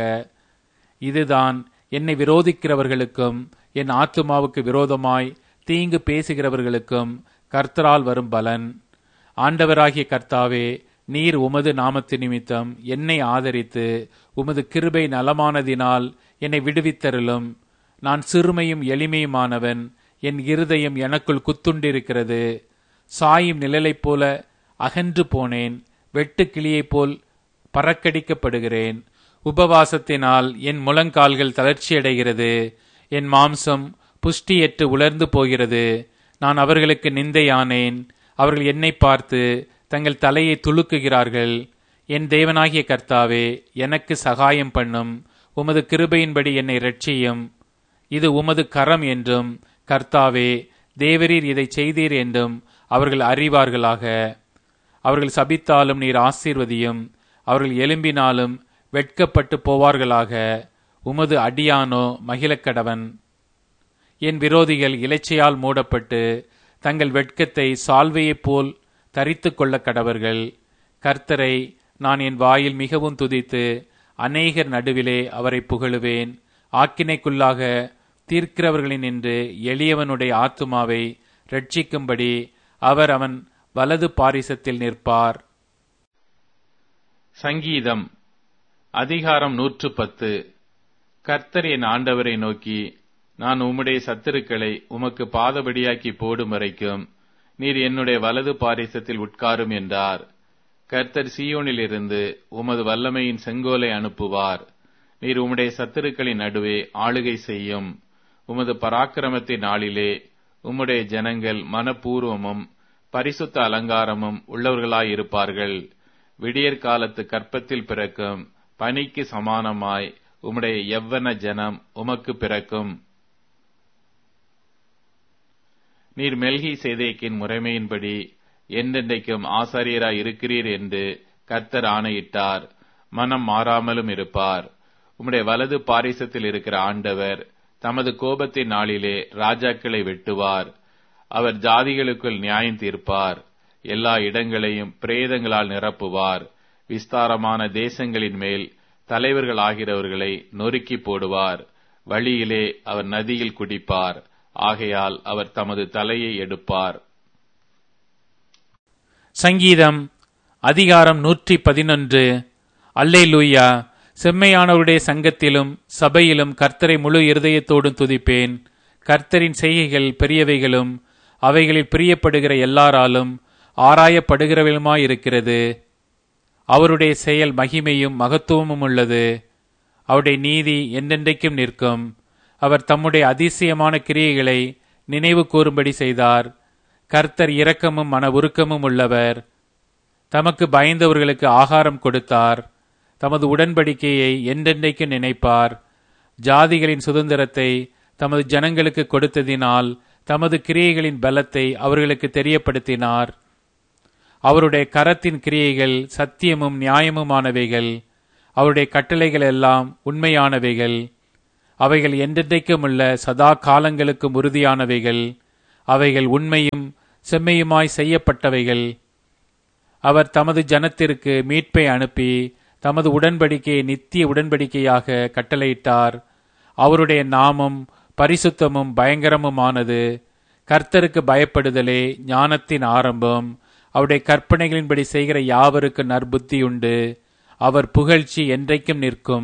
இதுதான் என்னை விரோதிக்கிறவர்களுக்கும் என் ஆத்துமாவுக்கு விரோதமாய் தீங்கு பேசுகிறவர்களுக்கும் கர்த்தரால் வரும் பலன் ஆண்டவராகிய கர்த்தாவே நீர் உமது நாமத்து நிமித்தம் என்னை ஆதரித்து உமது கிருபை நலமானதினால் என்னை விடுவித்தருளும் நான் சிறுமையும் எளிமையுமானவன் என் இருதயம் எனக்குள் குத்துண்டிருக்கிறது சாயும் நிழலைப் போல அகன்று போனேன் வெட்டு கிளியைப் போல் பறக்கடிக்கப்படுகிறேன் உபவாசத்தினால் என் முழங்கால்கள் தளர்ச்சியடைகிறது என் மாம்சம் புஷ்டியற்று உலர்ந்து போகிறது நான் அவர்களுக்கு நிந்தையானேன் அவர்கள் என்னை பார்த்து தங்கள் தலையை துலுக்குகிறார்கள் என் தேவனாகிய கர்த்தாவே எனக்கு சகாயம் பண்ணும் உமது கிருபையின்படி என்னை ரட்சியும் இது உமது கரம் என்றும் கர்த்தாவே தேவரீர் இதை செய்தீர் என்றும் அவர்கள் அறிவார்களாக அவர்கள் சபித்தாலும் நீர் ஆசீர்வதியும் அவர்கள் எலும்பினாலும் வெட்கப்பட்டு போவார்களாக உமது அடியானோ மகிழக்கடவன் என் விரோதிகள் இலைச்சையால் மூடப்பட்டு தங்கள் வெட்கத்தை சால்வையைப் போல் தரித்து கொள்ள கடவர்கள் கர்த்தரை நான் என் வாயில் மிகவும் துதித்து அநேகர் நடுவிலே அவரை புகழுவேன் ஆக்கினைக்குள்ளாக தீர்க்கிறவர்களின் என்று எளியவனுடைய ஆத்துமாவை ரட்சிக்கும்படி அவர் அவன் வலது பாரிசத்தில் நிற்பார் சங்கீதம் அதிகாரம் நூற்று பத்து கர்த்தர் என் ஆண்டவரை நோக்கி நான் உம்முடைய சத்துருக்களை உமக்கு பாதபடியாக்கி போடும் வரைக்கும் நீர் என்னுடைய வலது பாரிசத்தில் உட்காரும் என்றார் கர்த்தர் சீயோனிலிருந்து உமது வல்லமையின் செங்கோலை அனுப்புவார் நீர் உம்முடைய சத்துருக்களின் நடுவே ஆளுகை செய்யும் உமது பராக்கிரமத்தின் நாளிலே உம்முடைய ஜனங்கள் மனப்பூர்வமும் பரிசுத்த அலங்காரமும் உள்ளவர்களாயிருப்பார்கள் விடியற் காலத்து கற்பத்தில் பிறக்கும் பனிக்கு சமானமாய் உம்முடைய எவ்வன ஜனம் உமக்கு பிறக்கும் நீர் மெல்கி சேதேக்கின் முறைமையின்படி என்றென்றைக்கும் ஆசாரியராய் இருக்கிறீர் என்று கர்த்தர் ஆணையிட்டார் மனம் மாறாமலும் இருப்பார் உம்முடைய வலது பாரிசத்தில் இருக்கிற ஆண்டவர் தமது கோபத்தின் நாளிலே ராஜாக்களை வெட்டுவார் அவர் ஜாதிகளுக்குள் நியாயம் தீர்ப்பார் எல்லா இடங்களையும் பிரேதங்களால் நிரப்புவார் விஸ்தாரமான தேசங்களின் மேல் தலைவர்கள் ஆகிறவர்களை நொறுக்கி போடுவார் வழியிலே அவர் நதியில் குடிப்பார் ஆகையால் அவர் தமது தலையை எடுப்பார் சங்கீதம் அதிகாரம் நூற்றி பதினொன்று அல்லே லூயா செம்மையானவருடைய சங்கத்திலும் சபையிலும் கர்த்தரை முழு இருதயத்தோடும் துதிப்பேன் கர்த்தரின் செய்கைகள் பெரியவைகளும் அவைகளில் பிரியப்படுகிற எல்லாராலும் ஆராயப்படுகிறவளுமாயிருக்கிறது அவருடைய செயல் மகிமையும் மகத்துவமும் உள்ளது அவருடைய நீதி என்றென்றைக்கும் நிற்கும் அவர் தம்முடைய அதிசயமான கிரியைகளை நினைவு கூறும்படி செய்தார் கர்த்தர் இரக்கமும் மன உருக்கமும் உள்ளவர் தமக்கு பயந்தவர்களுக்கு ஆகாரம் கொடுத்தார் தமது உடன்படிக்கையை என்றென்றைக்கு நினைப்பார் ஜாதிகளின் சுதந்திரத்தை தமது ஜனங்களுக்கு கொடுத்ததினால் தமது கிரியைகளின் பலத்தை அவர்களுக்கு தெரியப்படுத்தினார் அவருடைய கரத்தின் கிரியைகள் சத்தியமும் நியாயமுமானவைகள் அவருடைய கட்டளைகள் எல்லாம் உண்மையானவைகள் அவைகள் என்றென்றைக்கும் உள்ள சதா காலங்களுக்கும் உறுதியானவைகள் அவைகள் உண்மையும் செம்மையுமாய் செய்யப்பட்டவைகள் அவர் தமது ஜனத்திற்கு மீட்பை அனுப்பி தமது உடன்படிக்கையை நித்திய உடன்படிக்கையாக கட்டளையிட்டார் அவருடைய நாமம் பரிசுத்தமும் பயங்கரமுமானது கர்த்தருக்கு பயப்படுதலே ஞானத்தின் ஆரம்பம் அவருடைய கற்பனைகளின்படி செய்கிற யாவருக்கு நற்புத்தி உண்டு அவர் புகழ்ச்சி என்றைக்கும் நிற்கும்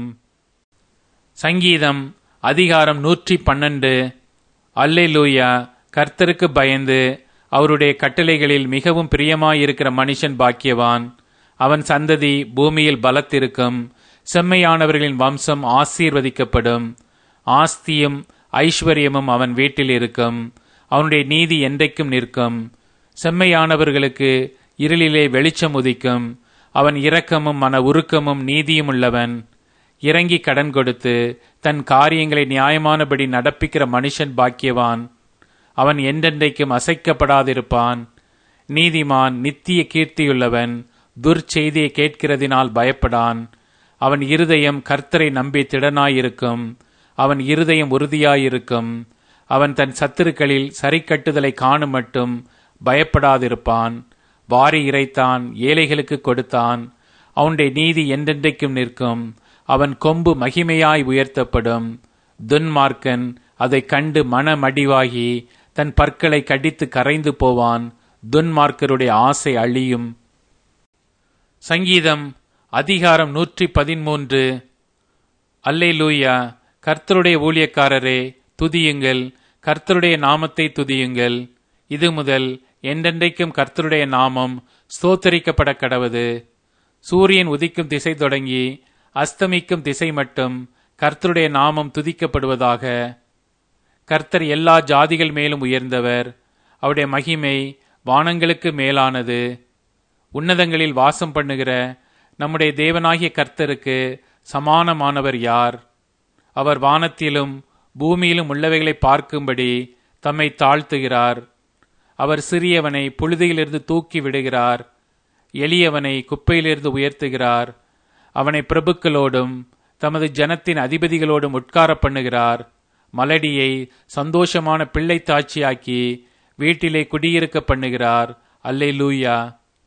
சங்கீதம் அதிகாரம் நூற்றி பன்னெண்டு அல்லே லூயா கர்த்தருக்கு பயந்து அவருடைய கட்டளைகளில் மிகவும் பிரியமாயிருக்கிற மனுஷன் பாக்கியவான் அவன் சந்ததி பூமியில் பலத்திருக்கும் செம்மையானவர்களின் வம்சம் ஆசீர்வதிக்கப்படும் ஆஸ்தியும் ஐஸ்வர்யமும் அவன் வீட்டில் இருக்கும் அவனுடைய நீதி என்றைக்கும் நிற்கும் செம்மையானவர்களுக்கு இருளிலே வெளிச்சம் உதிக்கும் அவன் இரக்கமும் மன உருக்கமும் நீதியும் உள்ளவன் இறங்கி கடன் கொடுத்து தன் காரியங்களை நியாயமானபடி நடப்பிக்கிற மனுஷன் பாக்கியவான் அவன் என்றென்றைக்கும் அசைக்கப்படாதிருப்பான் நீதிமான் நித்திய கீர்த்தியுள்ளவன் துர்ச்செய்தியை கேட்கிறதினால் பயப்படான் அவன் இருதயம் கர்த்தரை நம்பி திடனாயிருக்கும் அவன் இருதயம் உறுதியாயிருக்கும் அவன் தன் சத்துருக்களில் சரிக்கட்டுதலை காணும் மட்டும் பயப்படாதிருப்பான் வாரி இறைத்தான் ஏழைகளுக்கு கொடுத்தான் அவனுடைய நீதி என்றென்றைக்கும் நிற்கும் அவன் கொம்பு மகிமையாய் உயர்த்தப்படும் துன்மார்க்கன் அதை கண்டு மனமடிவாகி தன் பற்களை கடித்து கரைந்து போவான் துன்மார்க்கருடைய ஆசை அழியும் சங்கீதம் அதிகாரம் நூற்றி பதிமூன்று அல்லே லூயா கர்த்தருடைய ஊழியக்காரரே துதியுங்கள் கர்த்தருடைய நாமத்தை துதியுங்கள் இது முதல் என்றென்றைக்கும் கர்த்தருடைய நாமம் ஸ்தோத்தரிக்கப்பட கடவது சூரியன் உதிக்கும் திசை தொடங்கி அஸ்தமிக்கும் திசை மட்டும் கர்த்தருடைய நாமம் துதிக்கப்படுவதாக கர்த்தர் எல்லா ஜாதிகள் மேலும் உயர்ந்தவர் அவருடைய மகிமை வானங்களுக்கு மேலானது உன்னதங்களில் வாசம் பண்ணுகிற நம்முடைய தேவனாகிய கர்த்தருக்கு சமானமானவர் யார் அவர் வானத்திலும் பூமியிலும் உள்ளவைகளை பார்க்கும்படி தம்மை தாழ்த்துகிறார் அவர் சிறியவனை புழுதியிலிருந்து தூக்கி விடுகிறார் எளியவனை குப்பையிலிருந்து உயர்த்துகிறார் அவனை பிரபுக்களோடும் தமது ஜனத்தின் அதிபதிகளோடும் உட்கார பண்ணுகிறார் மலடியை சந்தோஷமான பிள்ளை தாட்சியாக்கி வீட்டிலே குடியிருக்க பண்ணுகிறார் அல்லே லூயா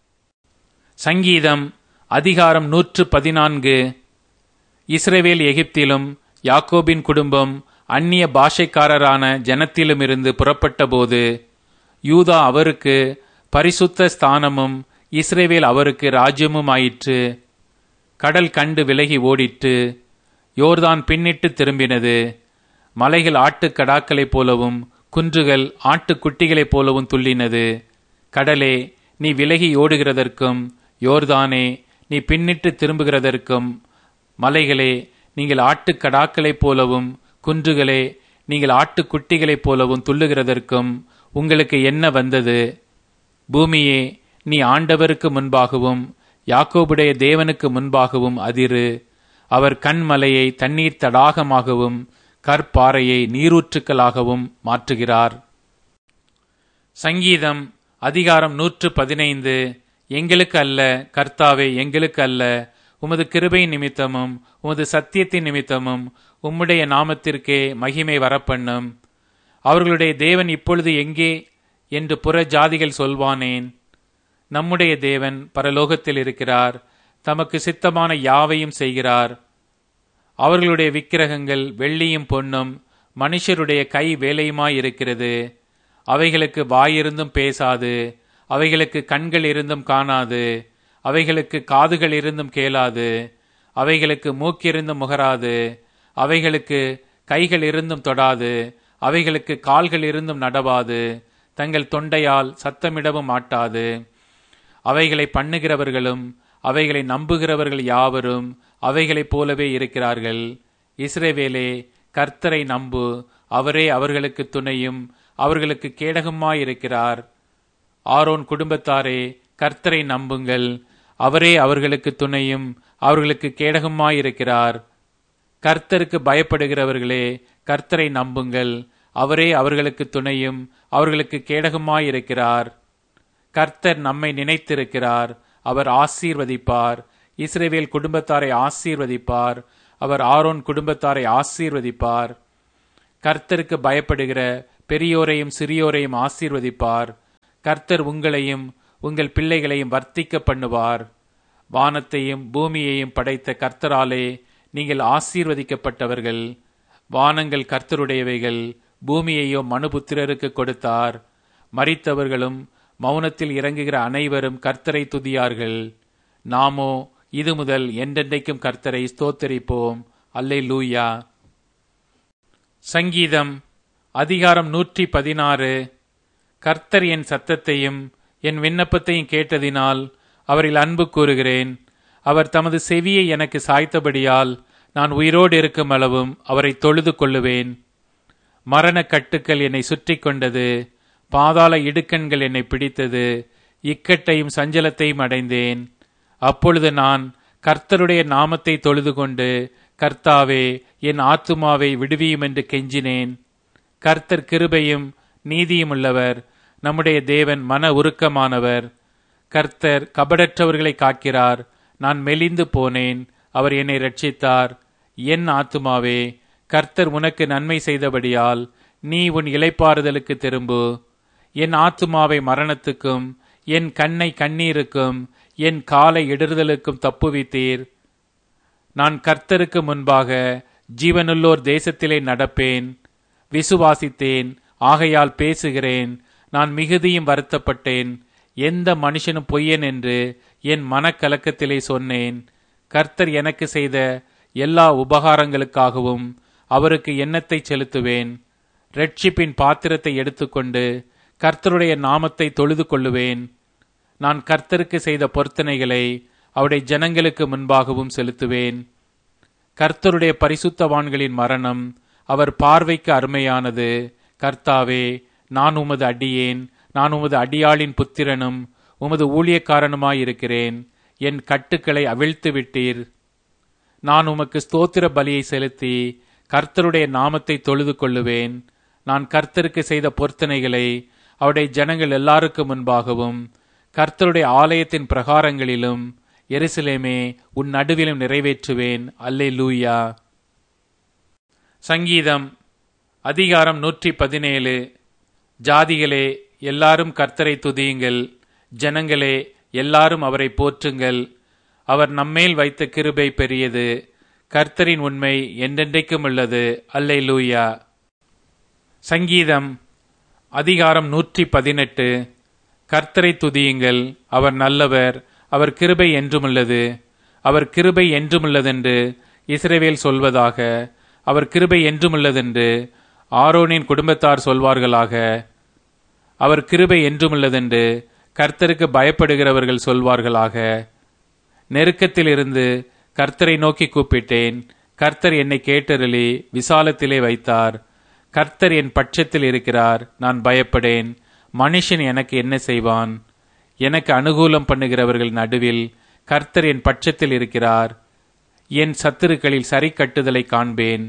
சங்கீதம் அதிகாரம் நூற்று பதினான்கு இஸ்ரேவேல் எகிப்திலும் யாக்கோபின் குடும்பம் அந்நிய பாஷைக்காரரான ஜனத்திலுமிருந்து புறப்பட்டபோது யூதா அவருக்கு பரிசுத்த ஸ்தானமும் இஸ்ரேவேல் அவருக்கு ராஜ்யமும் ஆயிற்று கடல் கண்டு விலகி ஓடிற்று யோர்தான் பின்னிட்டு திரும்பினது மலைகள் ஆட்டுக்கடாக்களைப் போலவும் குன்றுகள் ஆட்டுக்குட்டிகளைப் போலவும் துள்ளினது கடலே நீ விலகி ஓடுகிறதற்கும் யோர்தானே நீ பின்னிட்டு திரும்புகிறதற்கும் மலைகளே நீங்கள் ஆட்டுக்கடாக்களைப் போலவும் குன்றுகளே நீங்கள் ஆட்டுக்குட்டிகளைப் போலவும் துள்ளுகிறதற்கும் உங்களுக்கு என்ன வந்தது பூமியே நீ ஆண்டவருக்கு முன்பாகவும் யாக்கோபுடைய தேவனுக்கு முன்பாகவும் அதிரு அவர் கண்மலையை தண்ணீர் தடாகமாகவும் கற்பாறையை நீரூற்றுக்களாகவும் மாற்றுகிறார் சங்கீதம் அதிகாரம் நூற்று பதினைந்து எங்களுக்கு அல்ல கர்த்தாவே எங்களுக்கு அல்ல உமது கிருபை நிமித்தமும் உமது சத்தியத்தின் நிமித்தமும் உம்முடைய நாமத்திற்கே மகிமை வரப்பண்ணும் அவர்களுடைய தேவன் இப்பொழுது எங்கே என்று புற ஜாதிகள் சொல்வானேன் நம்முடைய தேவன் பரலோகத்தில் இருக்கிறார் தமக்கு சித்தமான யாவையும் செய்கிறார் அவர்களுடைய விக்கிரகங்கள் வெள்ளியும் பொன்னும் மனுஷருடைய கை வேலையுமாயிருக்கிறது அவைகளுக்கு வாயிருந்தும் பேசாது அவைகளுக்கு கண்கள் இருந்தும் காணாது அவைகளுக்கு காதுகள் இருந்தும் கேளாது அவைகளுக்கு மூக்கிருந்தும் முகராது அவைகளுக்கு கைகள் இருந்தும் தொடாது அவைகளுக்கு கால்கள் இருந்தும் நடவாது தங்கள் தொண்டையால் சத்தமிடவும் மாட்டாது அவைகளை பண்ணுகிறவர்களும் அவைகளை நம்புகிறவர்கள் யாவரும் அவைகளைப் போலவே இருக்கிறார்கள் இஸ்ரேவேலே கர்த்தரை நம்பு அவரே அவர்களுக்கு துணையும் அவர்களுக்கு கேடகமாயிருக்கிறார் ஆரோன் குடும்பத்தாரே கர்த்தரை நம்புங்கள் அவரே அவர்களுக்கு துணையும் அவர்களுக்கு கேடகமாயிருக்கிறார் கர்த்தருக்கு பயப்படுகிறவர்களே கர்த்தரை நம்புங்கள் அவரே அவர்களுக்கு துணையும் அவர்களுக்கு கேடகமாயிருக்கிறார் கர்த்தர் நம்மை நினைத்திருக்கிறார் அவர் ஆசீர்வதிப்பார் இஸ்ரேவேல் குடும்பத்தாரை ஆசீர்வதிப்பார் அவர் ஆரோன் குடும்பத்தாரை ஆசீர்வதிப்பார் கர்த்தருக்கு பயப்படுகிற பெரியோரையும் சிறியோரையும் ஆசீர்வதிப்பார் கர்த்தர் உங்களையும் உங்கள் பிள்ளைகளையும் வர்த்திக்க பண்ணுவார் வானத்தையும் பூமியையும் படைத்த கர்த்தராலே நீங்கள் ஆசீர்வதிக்கப்பட்டவர்கள் வானங்கள் கர்த்தருடையவைகள் பூமியையோ மனுபுத்திரருக்கு கொடுத்தார் மறித்தவர்களும் மௌனத்தில் இறங்குகிற அனைவரும் கர்த்தரை துதியார்கள் நாமோ இது முதல் என்றென்றைக்கும் கர்த்தரை ஸ்தோத்தரிப்போம் அல்லே லூயா சங்கீதம் அதிகாரம் நூற்றி பதினாறு கர்த்தர் என் சத்தத்தையும் என் விண்ணப்பத்தையும் கேட்டதினால் அவரில் அன்பு கூறுகிறேன் அவர் தமது செவியை எனக்கு சாய்த்தபடியால் நான் உயிரோடு இருக்கும் அளவும் அவரை தொழுது கொள்ளுவேன் மரண கட்டுக்கள் என்னை சுற்றி கொண்டது பாதாள இடுக்கண்கள் என்னை பிடித்தது இக்கட்டையும் சஞ்சலத்தையும் அடைந்தேன் அப்பொழுது நான் கர்த்தருடைய நாமத்தை தொழுது கொண்டு கர்த்தாவே என் ஆத்துமாவை விடுவியும் என்று கெஞ்சினேன் கர்த்தர் கிருபையும் நீதியும் உள்ளவர் நம்முடைய தேவன் மன உருக்கமானவர் கர்த்தர் கபடற்றவர்களை காக்கிறார் நான் மெலிந்து போனேன் அவர் என்னை ரட்சித்தார் என் ஆத்துமாவே கர்த்தர் உனக்கு நன்மை செய்தபடியால் நீ உன் இலைப்பாறுதலுக்கு திரும்பு என் ஆத்துமாவை மரணத்துக்கும் என் கண்ணை கண்ணீருக்கும் என் காலை இடறுதலுக்கும் தப்புவித்தீர் நான் கர்த்தருக்கு முன்பாக ஜீவனுள்ளோர் தேசத்திலே நடப்பேன் விசுவாசித்தேன் ஆகையால் பேசுகிறேன் நான் மிகுதியும் வருத்தப்பட்டேன் எந்த மனுஷனும் பொய்யன் என்று என் மனக்கலக்கத்திலே சொன்னேன் கர்த்தர் எனக்கு செய்த எல்லா உபகாரங்களுக்காகவும் அவருக்கு எண்ணத்தை செலுத்துவேன் ரட்சிப்பின் பாத்திரத்தை எடுத்துக்கொண்டு கர்த்தருடைய நாமத்தை தொழுது கொள்ளுவேன் நான் கர்த்தருக்கு செய்த பொருத்தனைகளை அவருடைய ஜனங்களுக்கு முன்பாகவும் செலுத்துவேன் கர்த்தருடைய பரிசுத்தவான்களின் மரணம் அவர் பார்வைக்கு அருமையானது கர்த்தாவே நான் உமது அடியேன் நான் உமது அடியாளின் புத்திரனும் உமது ஊழியக்காரனுமாயிருக்கிறேன் என் கட்டுக்களை அவிழ்த்து விட்டீர் நான் உமக்கு ஸ்தோத்திர பலியை செலுத்தி கர்த்தருடைய நாமத்தை தொழுது கொள்ளுவேன் நான் கர்த்தருக்கு செய்த பொருத்தனைகளை அவருடைய ஜனங்கள் எல்லாருக்கும் முன்பாகவும் கர்த்தருடைய ஆலயத்தின் பிரகாரங்களிலும் எருசலேமே உன் நடுவிலும் நிறைவேற்றுவேன் அல்லே லூயா சங்கீதம் அதிகாரம் நூற்றி பதினேழு ஜாதிகளே எல்லாரும் கர்த்தரை துதியுங்கள் ஜனங்களே எல்லாரும் அவரை போற்றுங்கள் அவர் நம்மேல் வைத்த கிருபை பெரியது கர்த்தரின் உண்மை என்றென்றைக்கும் உள்ளது அல்லே லூயா சங்கீதம் அதிகாரம் நூற்றி பதினெட்டு கர்த்தரை துதியுங்கள் அவர் நல்லவர் அவர் கிருபை என்றுமுள்ளது அவர் கிருபை என்றுமுள்ளதென்று இஸ்ரேவேல் சொல்வதாக அவர் கிருபை என்றுமுள்ளதென்று ஆரோனின் குடும்பத்தார் சொல்வார்களாக அவர் கிருபை என்றுமுள்ளதென்று கர்த்தருக்கு பயப்படுகிறவர்கள் சொல்வார்களாக நெருக்கத்திலிருந்து கர்த்தரை நோக்கி கூப்பிட்டேன் கர்த்தர் என்னை கேட்டருளி விசாலத்திலே வைத்தார் கர்த்தர் என் பட்சத்தில் இருக்கிறார் நான் பயப்படேன் மனுஷன் எனக்கு என்ன செய்வான் எனக்கு அனுகூலம் பண்ணுகிறவர்கள் நடுவில் கர்த்தர் என் பட்சத்தில் இருக்கிறார் என் சத்துருக்களில் சரி கட்டுதலை காண்பேன்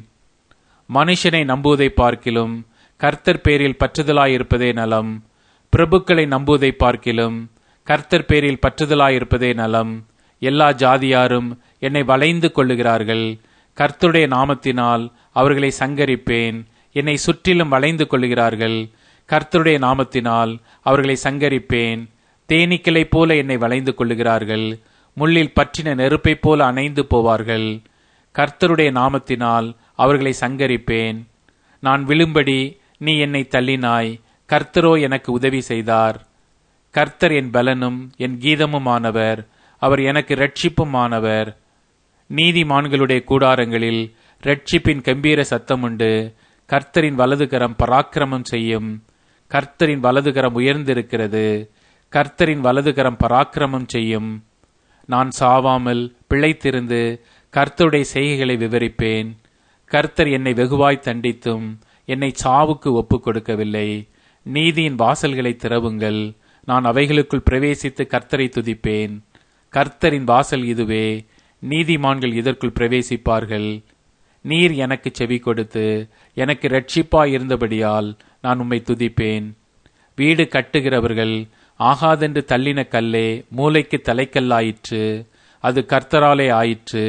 மனுஷனை நம்புவதை பார்க்கிலும் கர்த்தர் பேரில் பற்றுதலாயிருப்பதே நலம் பிரபுக்களை நம்புவதை பார்க்கிலும் கர்த்தர் பேரில் பற்றுதலாயிருப்பதே நலம் எல்லா ஜாதியாரும் என்னை வளைந்து கொள்ளுகிறார்கள் கர்த்தருடைய நாமத்தினால் அவர்களை சங்கரிப்பேன் என்னை சுற்றிலும் வளைந்து கொள்ளுகிறார்கள் கர்த்தருடைய நாமத்தினால் அவர்களை சங்கரிப்பேன் தேனீக்களைப் போல என்னை வளைந்து கொள்ளுகிறார்கள் முள்ளில் பற்றின நெருப்பைப் போல அணைந்து போவார்கள் கர்த்தருடைய நாமத்தினால் அவர்களை சங்கரிப்பேன் நான் விழும்படி நீ என்னை தள்ளினாய் கர்த்தரோ எனக்கு உதவி செய்தார் கர்த்தர் என் பலனும் என் கீதமுமானவர் அவர் எனக்கு ரட்சிப்புமானவர் நீதிமான்களுடைய கூடாரங்களில் ரட்சிப்பின் கம்பீர சத்தமுண்டு கர்த்தரின் வலதுகரம் பராக்கிரமம் செய்யும் கர்த்தரின் வலதுகரம் உயர்ந்திருக்கிறது கர்த்தரின் வலதுகரம் பராக்கிரமம் செய்யும் நான் சாவாமல் பிழைத்திருந்து கர்த்தருடைய செய்கைகளை விவரிப்பேன் கர்த்தர் என்னை வெகுவாய் தண்டித்தும் என்னை சாவுக்கு ஒப்புக் கொடுக்கவில்லை நீதியின் வாசல்களை திறவுங்கள் நான் அவைகளுக்குள் பிரவேசித்து கர்த்தரை துதிப்பேன் கர்த்தரின் வாசல் இதுவே நீதிமான்கள் இதற்குள் பிரவேசிப்பார்கள் நீர் எனக்கு செவி கொடுத்து எனக்கு ரட்சிப்பாய் இருந்தபடியால் நான் உம்மை துதிப்பேன் வீடு கட்டுகிறவர்கள் ஆகாதென்று தள்ளின கல்லே மூளைக்கு தலைக்கல்லாயிற்று அது கர்த்தராலே ஆயிற்று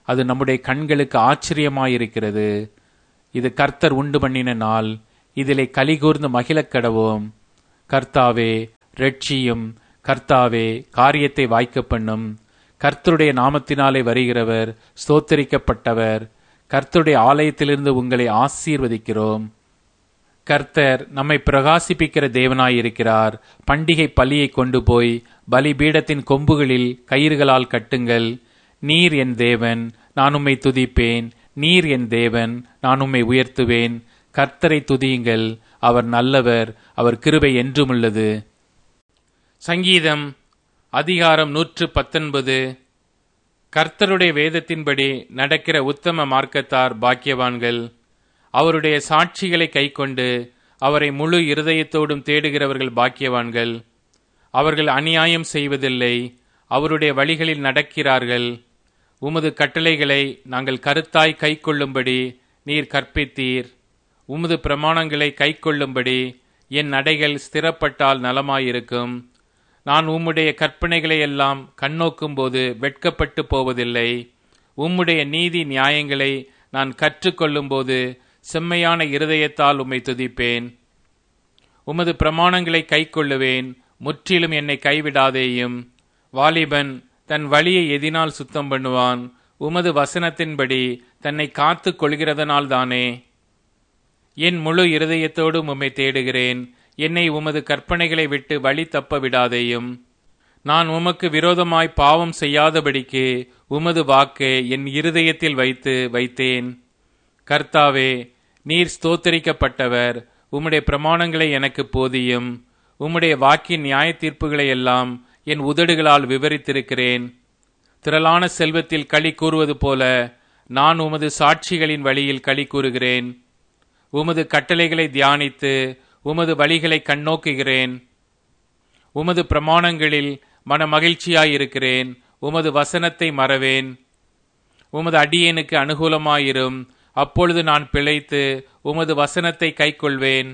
அது நம்முடைய கண்களுக்கு ஆச்சரியமாயிருக்கிறது இது கர்த்தர் உண்டு பண்ணின நாள் இதிலே கலிகூர்ந்து மகிழக் கடவோம் கர்த்தாவே ரட்சியும் கர்த்தாவே காரியத்தை வாய்க்க பண்ணும் கர்த்தருடைய நாமத்தினாலே வருகிறவர் ஸ்தோத்தரிக்கப்பட்டவர் கர்த்தருடைய ஆலயத்திலிருந்து உங்களை ஆசீர்வதிக்கிறோம் கர்த்தர் நம்மை பிரகாசிப்பிக்கிற தேவனாயிருக்கிறார் பண்டிகை பலியை கொண்டு போய் பலிபீடத்தின் கொம்புகளில் கயிறுகளால் கட்டுங்கள் நீர் என் தேவன் நான் உம்மை துதிப்பேன் நீர் என் தேவன் நான் உம்மை உயர்த்துவேன் கர்த்தரை துதியுங்கள் அவர் நல்லவர் அவர் கிருபை என்றுமுள்ளது சங்கீதம் அதிகாரம் நூற்று பத்தொன்பது கர்த்தருடைய வேதத்தின்படி நடக்கிற உத்தம மார்க்கத்தார் பாக்கியவான்கள் அவருடைய சாட்சிகளை கைக்கொண்டு அவரை முழு இருதயத்தோடும் தேடுகிறவர்கள் பாக்கியவான்கள் அவர்கள் அநியாயம் செய்வதில்லை அவருடைய வழிகளில் நடக்கிறார்கள் உமது கட்டளைகளை நாங்கள் கருத்தாய் கைக்கொள்ளும்படி நீர் கற்பித்தீர் உமது பிரமாணங்களை கைக்கொள்ளும்படி என் நடைகள் ஸ்திரப்பட்டால் நலமாயிருக்கும் நான் உம்முடைய கற்பனைகளை எல்லாம் கண்ணோக்கும் போது வெட்கப்பட்டு போவதில்லை உம்முடைய நீதி நியாயங்களை நான் கற்றுக்கொள்ளும் போது செம்மையான இருதயத்தால் உம்மை துதிப்பேன் உமது பிரமாணங்களை கைக்கொள்ளுவேன் முற்றிலும் என்னை கைவிடாதேயும் வாலிபன் தன் வழியை எதினால் சுத்தம் பண்ணுவான் உமது வசனத்தின்படி தன்னை காத்து கொள்கிறதனால்தானே என் முழு இருதயத்தோடும் உம்மை தேடுகிறேன் என்னை உமது கற்பனைகளை விட்டு வழி தப்ப விடாதேயும் நான் உமக்கு விரோதமாய் பாவம் செய்யாதபடிக்கு உமது வாக்கை என் இருதயத்தில் வைத்து வைத்தேன் கர்த்தாவே நீர் ஸ்தோத்தரிக்கப்பட்டவர் உம்முடைய பிரமாணங்களை எனக்கு போதியும் உம்முடைய வாக்கின் நியாய தீர்ப்புகளை எல்லாம் என் உதடுகளால் விவரித்திருக்கிறேன் திரளான செல்வத்தில் களி கூறுவது போல நான் உமது சாட்சிகளின் வழியில் களி கூறுகிறேன் உமது கட்டளைகளை தியானித்து உமது வழிகளை கண்ணோக்குகிறேன் உமது பிரமாணங்களில் மன மகிழ்ச்சியாயிருக்கிறேன் உமது வசனத்தை மறவேன் உமது அடியேனுக்கு அனுகூலமாயிரும் அப்பொழுது நான் பிழைத்து உமது வசனத்தை கைக்கொள்வேன்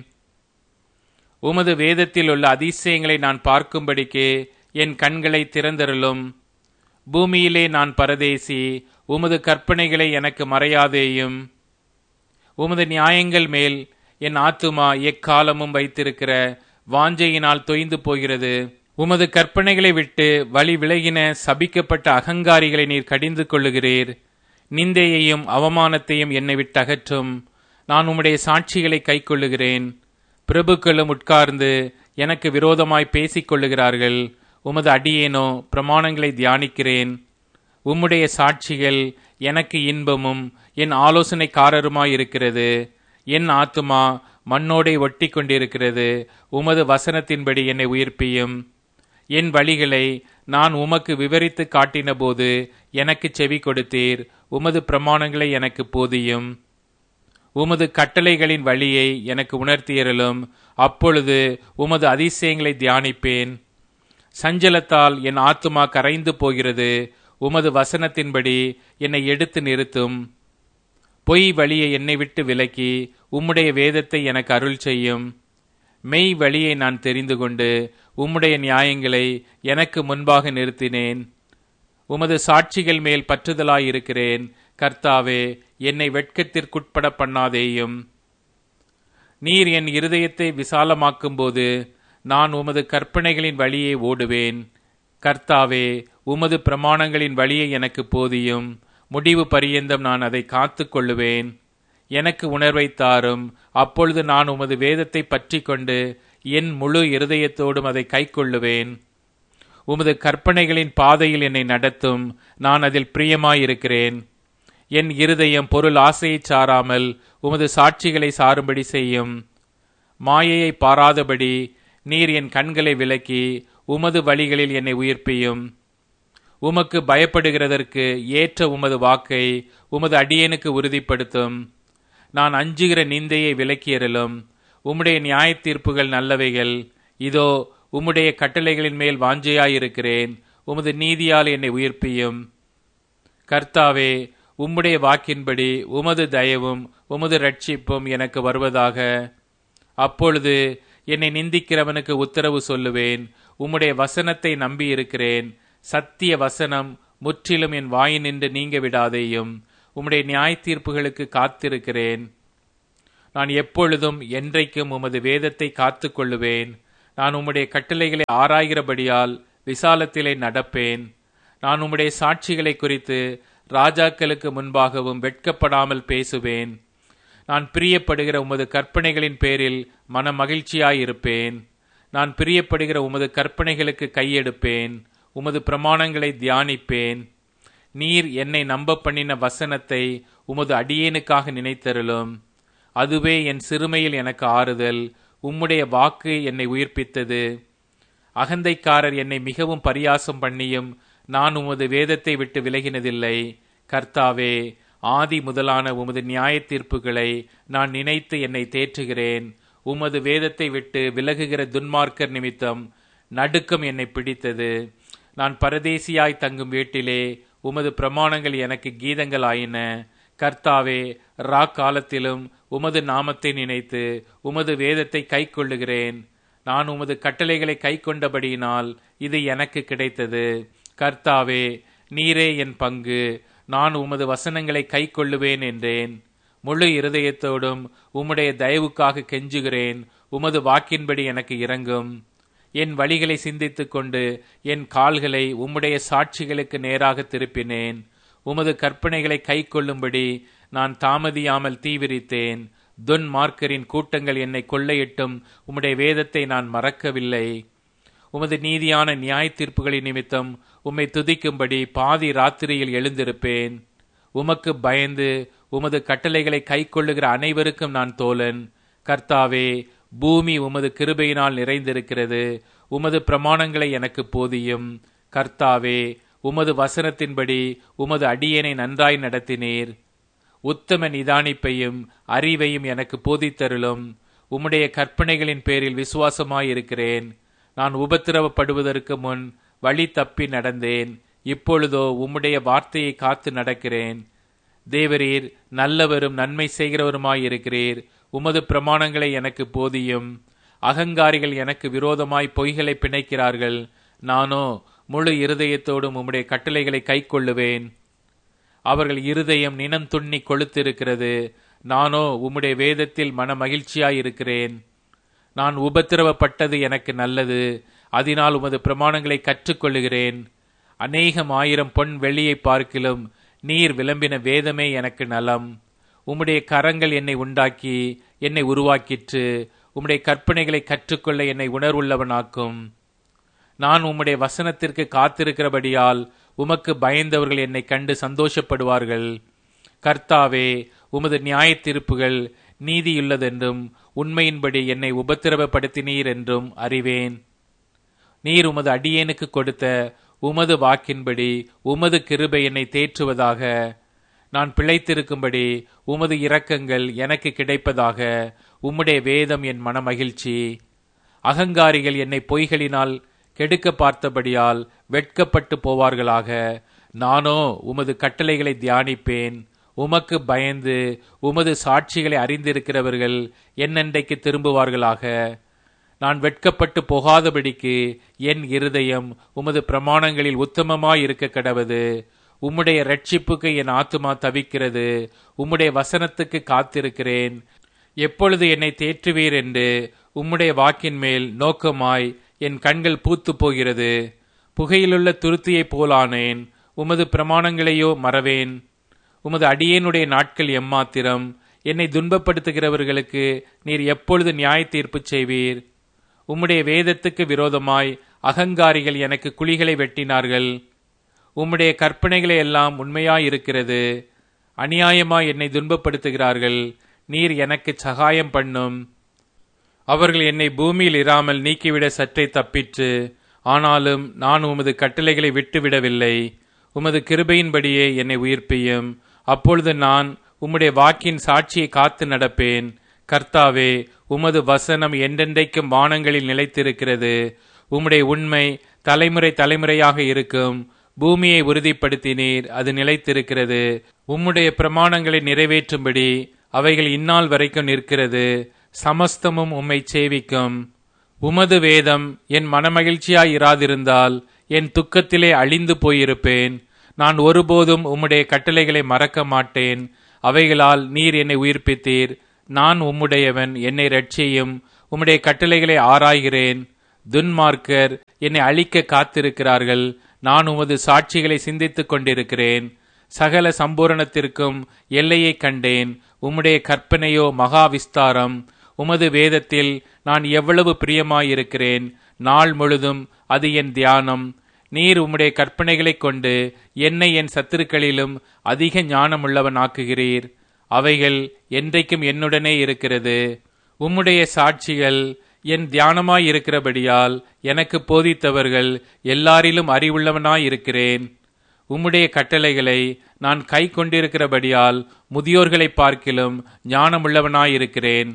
உமது வேதத்தில் உள்ள அதிசயங்களை நான் பார்க்கும்படிக்கு என் கண்களை திறந்தருளும் பூமியிலே நான் பரதேசி உமது கற்பனைகளை எனக்கு மறையாதேயும் உமது நியாயங்கள் மேல் என் ஆத்துமா எக்காலமும் வைத்திருக்கிற வாஞ்சையினால் தொய்ந்து போகிறது உமது கற்பனைகளை விட்டு வழி விலகின சபிக்கப்பட்ட அகங்காரிகளை நீர் கடிந்து கொள்ளுகிறீர் நிந்தையையும் அவமானத்தையும் என்னை விட்டு அகற்றும் நான் உம்முடைய சாட்சிகளை கைக்கொள்ளுகிறேன் பிரபுக்களும் உட்கார்ந்து எனக்கு விரோதமாய் பேசிக் கொள்ளுகிறார்கள் உமது அடியேனோ பிரமாணங்களை தியானிக்கிறேன் உம்முடைய சாட்சிகள் எனக்கு இன்பமும் என் ஆலோசனைக்காரருமாயிருக்கிறது என் ஆத்துமா மண்ணோடை ஒட்டி கொண்டிருக்கிறது உமது வசனத்தின்படி என்னை உயிர்ப்பியும் என் வழிகளை நான் உமக்கு விவரித்து காட்டினபோது எனக்கு செவி கொடுத்தீர் உமது பிரமாணங்களை எனக்கு போதியும் உமது கட்டளைகளின் வழியை எனக்கு உணர்த்தியறலும் அப்பொழுது உமது அதிசயங்களை தியானிப்பேன் சஞ்சலத்தால் என் ஆத்துமா கரைந்து போகிறது உமது வசனத்தின்படி என்னை எடுத்து நிறுத்தும் பொய் வழியை என்னை விட்டு விலக்கி உம்முடைய வேதத்தை எனக்கு அருள் செய்யும் மெய் வழியை நான் தெரிந்து கொண்டு உம்முடைய நியாயங்களை எனக்கு முன்பாக நிறுத்தினேன் உமது சாட்சிகள் மேல் பற்றுதலாயிருக்கிறேன் கர்த்தாவே என்னை வெட்கத்திற்குட்பட பண்ணாதேயும் நீர் என் இருதயத்தை விசாலமாக்கும்போது நான் உமது கற்பனைகளின் வழியே ஓடுவேன் கர்த்தாவே உமது பிரமாணங்களின் வழியை எனக்கு போதியும் முடிவு பரியந்தம் நான் அதை காத்து கொள்ளுவேன் எனக்கு உணர்வை தாரும் அப்பொழுது நான் உமது வேதத்தை பற்றி கொண்டு என் முழு இருதயத்தோடும் அதை கைக்கொள்ளுவேன் உமது கற்பனைகளின் பாதையில் என்னை நடத்தும் நான் அதில் பிரியமாயிருக்கிறேன் என் இருதயம் பொருள் ஆசையை சாராமல் உமது சாட்சிகளை சாரும்படி செய்யும் மாயையை பாராதபடி நீர் என் கண்களை விலக்கி உமது வழிகளில் என்னை உயிர்ப்பியும் உமக்கு பயப்படுகிறதற்கு ஏற்ற உமது வாக்கை உமது அடியேனுக்கு உறுதிப்படுத்தும் நான் அஞ்சுகிற நிந்தையை விலக்கியறலும் உம்முடைய நியாய தீர்ப்புகள் நல்லவைகள் இதோ உம்முடைய கட்டளைகளின் மேல் வாஞ்சையாயிருக்கிறேன் உமது நீதியால் என்னை உயிர்ப்பியும் கர்த்தாவே உம்முடைய வாக்கின்படி உமது தயவும் உமது ரட்சிப்பும் எனக்கு வருவதாக அப்பொழுது என்னை நிந்திக்கிறவனுக்கு உத்தரவு சொல்லுவேன் உம்முடைய வசனத்தை நம்பி இருக்கிறேன் சத்திய வசனம் முற்றிலும் என் வாயினின்று நீங்க விடாதேயும் உம்முடைய நியாய தீர்ப்புகளுக்கு காத்திருக்கிறேன் நான் எப்பொழுதும் என்றைக்கும் உமது வேதத்தை காத்துக் கொள்ளுவேன் நான் உம்முடைய கட்டளைகளை ஆராய்கிறபடியால் விசாலத்திலே நடப்பேன் நான் உம்முடைய சாட்சிகளை குறித்து ராஜாக்களுக்கு முன்பாகவும் வெட்கப்படாமல் பேசுவேன் நான் பிரியப்படுகிற உமது கற்பனைகளின் பேரில் மன மகிழ்ச்சியாயிருப்பேன் நான் பிரியப்படுகிற உமது கற்பனைகளுக்கு கையெடுப்பேன் உமது பிரமாணங்களை தியானிப்பேன் நீர் என்னை நம்ப பண்ணின வசனத்தை உமது அடியேனுக்காக நினைத்தருளும் அதுவே என் சிறுமையில் எனக்கு ஆறுதல் உம்முடைய வாக்கு என்னை உயிர்ப்பித்தது அகந்தைக்காரர் என்னை மிகவும் பரியாசம் பண்ணியும் நான் உமது வேதத்தை விட்டு விலகினதில்லை கர்த்தாவே ஆதி முதலான உமது நியாய தீர்ப்புகளை நான் நினைத்து என்னை தேற்றுகிறேன் உமது வேதத்தை விட்டு விலகுகிற துன்மார்க்கர் நிமித்தம் நடுக்கம் என்னை பிடித்தது நான் பரதேசியாய் தங்கும் வீட்டிலே உமது பிரமாணங்கள் எனக்கு கீதங்கள் ஆயின கர்த்தாவே ரா காலத்திலும் உமது நாமத்தை நினைத்து உமது வேதத்தை கை கொள்ளுகிறேன் நான் உமது கட்டளைகளை கை கொண்டபடியினால் இது எனக்கு கிடைத்தது கர்த்தாவே நீரே என் பங்கு நான் உமது வசனங்களை கை கொள்ளுவேன் என்றேன் முழு இருதயத்தோடும் உம்முடைய தயவுக்காக கெஞ்சுகிறேன் உமது வாக்கின்படி எனக்கு இறங்கும் என் வழிகளை சிந்தித்துக் கொண்டு என் கால்களை உம்முடைய சாட்சிகளுக்கு நேராக திருப்பினேன் உமது கற்பனைகளை கை கொள்ளும்படி நான் தாமதியாமல் தீவிரித்தேன் துன் மார்க்கரின் கூட்டங்கள் என்னை கொள்ளையிட்டும் உம்முடைய வேதத்தை நான் மறக்கவில்லை உமது நீதியான நியாய தீர்ப்புகளின் நிமித்தம் உம்மை துதிக்கும்படி பாதி ராத்திரியில் எழுந்திருப்பேன் உமக்கு பயந்து உமது கட்டளைகளை கை கொள்ளுகிற அனைவருக்கும் நான் தோழன் கர்த்தாவே பூமி உமது கிருபையினால் நிறைந்திருக்கிறது உமது பிரமாணங்களை எனக்கு போதியும் கர்த்தாவே உமது வசனத்தின்படி உமது அடியேனை நன்றாய் நடத்தினீர் உத்தம நிதானிப்பையும் அறிவையும் எனக்கு போதித்தருளும் உம்முடைய கற்பனைகளின் பேரில் விசுவாசமாயிருக்கிறேன் நான் உபத்திரவப்படுவதற்கு முன் வழி தப்பி நடந்தேன் இப்பொழுதோ உம்முடைய வார்த்தையை காத்து நடக்கிறேன் தேவரீர் நல்லவரும் நன்மை செய்கிறவருமாயிருக்கிறீர் உமது பிரமாணங்களை எனக்கு போதியும் அகங்காரிகள் எனக்கு விரோதமாய் பொய்களை பிணைக்கிறார்கள் நானோ முழு இருதயத்தோடும் உம்முடைய கட்டளைகளை கை கொள்ளுவேன் அவர்கள் இருதயம் நினம் துண்ணி கொளுத்திருக்கிறது நானோ உம்முடைய வேதத்தில் மன மகிழ்ச்சியாயிருக்கிறேன் நான் உபத்திரவப்பட்டது எனக்கு நல்லது அதனால் உமது பிரமாணங்களை கற்றுக்கொள்ளுகிறேன் அநேகம் ஆயிரம் பொன் வெள்ளியை பார்க்கிலும் நீர் விளம்பின வேதமே எனக்கு நலம் உம்முடைய கரங்கள் என்னை உண்டாக்கி என்னை உருவாக்கிற்று உம்முடைய கற்பனைகளை கற்றுக்கொள்ள என்னை உணர்வுள்ளவனாக்கும் நான் உம்முடைய வசனத்திற்கு காத்திருக்கிறபடியால் உமக்கு பயந்தவர்கள் என்னை கண்டு சந்தோஷப்படுவார்கள் கர்த்தாவே உமது நியாய தீர்ப்புகள் நீதியுள்ளதென்றும் உண்மையின்படி என்னை உபத்திரவப்படுத்தினீர் என்றும் அறிவேன் நீர் உமது அடியேனுக்கு கொடுத்த உமது வாக்கின்படி உமது கிருபை என்னை தேற்றுவதாக நான் பிழைத்திருக்கும்படி உமது இரக்கங்கள் எனக்கு கிடைப்பதாக உம்முடைய வேதம் என் மனமகிழ்ச்சி அகங்காரிகள் என்னை பொய்களினால் கெடுக்க பார்த்தபடியால் வெட்கப்பட்டு போவார்களாக நானோ உமது கட்டளைகளை தியானிப்பேன் உமக்கு பயந்து உமது சாட்சிகளை அறிந்திருக்கிறவர்கள் என்னென்றைக்கு திரும்புவார்களாக நான் வெட்கப்பட்டு போகாதபடிக்கு என் இருதயம் உமது பிரமாணங்களில் உத்தமமாய் இருக்க கடவது உம்முடைய ரட்சிப்புக்கு என் ஆத்துமா தவிக்கிறது உம்முடைய வசனத்துக்கு காத்திருக்கிறேன் எப்பொழுது என்னை தேற்றுவீர் என்று உம்முடைய வாக்கின் மேல் நோக்கமாய் என் கண்கள் பூத்து போகிறது புகையிலுள்ள துருத்தியைப் போலானேன் உமது பிரமாணங்களையோ மறவேன் உமது அடியேனுடைய நாட்கள் எம்மாத்திரம் என்னை துன்பப்படுத்துகிறவர்களுக்கு நீர் எப்பொழுது நியாய தீர்ப்பு செய்வீர் உம்முடைய வேதத்துக்கு விரோதமாய் அகங்காரிகள் எனக்கு குழிகளை வெட்டினார்கள் உம்முடைய கற்பனைகளை எல்லாம் உண்மையாயிருக்கிறது அநியாயமாய் என்னை துன்பப்படுத்துகிறார்கள் நீர் எனக்கு சகாயம் பண்ணும் அவர்கள் என்னை பூமியில் இராமல் நீக்கிவிட சற்றே தப்பிற்று ஆனாலும் நான் உமது கட்டளைகளை விட்டுவிடவில்லை உமது கிருபையின்படியே என்னை உயிர்ப்பியும் அப்பொழுது நான் உம்முடைய வாக்கின் சாட்சியை காத்து நடப்பேன் கர்த்தாவே உமது வசனம் என்றென்றைக்கும் வானங்களில் நிலைத்திருக்கிறது உம்முடைய உண்மை தலைமுறை தலைமுறையாக இருக்கும் பூமியை உறுதிப்படுத்தினீர் அது நிலைத்திருக்கிறது உம்முடைய பிரமாணங்களை நிறைவேற்றும்படி அவைகள் இந்நாள் வரைக்கும் நிற்கிறது சமஸ்தமும் உம்மை சேவிக்கும் உமது வேதம் என் மனமகிழ்ச்சியாய் இராதிருந்தால் என் துக்கத்திலே அழிந்து போயிருப்பேன் நான் ஒருபோதும் உம்முடைய கட்டளைகளை மறக்க மாட்டேன் அவைகளால் நீர் என்னை உயிர்ப்பித்தீர் நான் உம்முடையவன் என்னை ரட்சியும் உம்முடைய கட்டளைகளை ஆராய்கிறேன் துன்மார்க்கர் என்னை அழிக்க காத்திருக்கிறார்கள் நான் உமது சாட்சிகளை சிந்தித்துக் கொண்டிருக்கிறேன் சகல சம்பூரணத்திற்கும் எல்லையை கண்டேன் உம்முடைய கற்பனையோ மகா விஸ்தாரம் உமது வேதத்தில் நான் எவ்வளவு பிரியமாயிருக்கிறேன் நாள் முழுதும் அது என் தியானம் நீர் உம்முடைய கற்பனைகளைக் கொண்டு என்னை என் சத்துருக்களிலும் அதிக ஞானமுள்ளவன் ஆக்குகிறீர் அவைகள் என்றைக்கும் என்னுடனே இருக்கிறது உம்முடைய சாட்சிகள் என் தியானமாயிருக்கிறபடியால் எனக்கு போதித்தவர்கள் எல்லாரிலும் அறிவுள்ளவனாயிருக்கிறேன் உம்முடைய கட்டளைகளை நான் கை கொண்டிருக்கிறபடியால் முதியோர்களை பார்க்கிலும் ஞானமுள்ளவனாயிருக்கிறேன்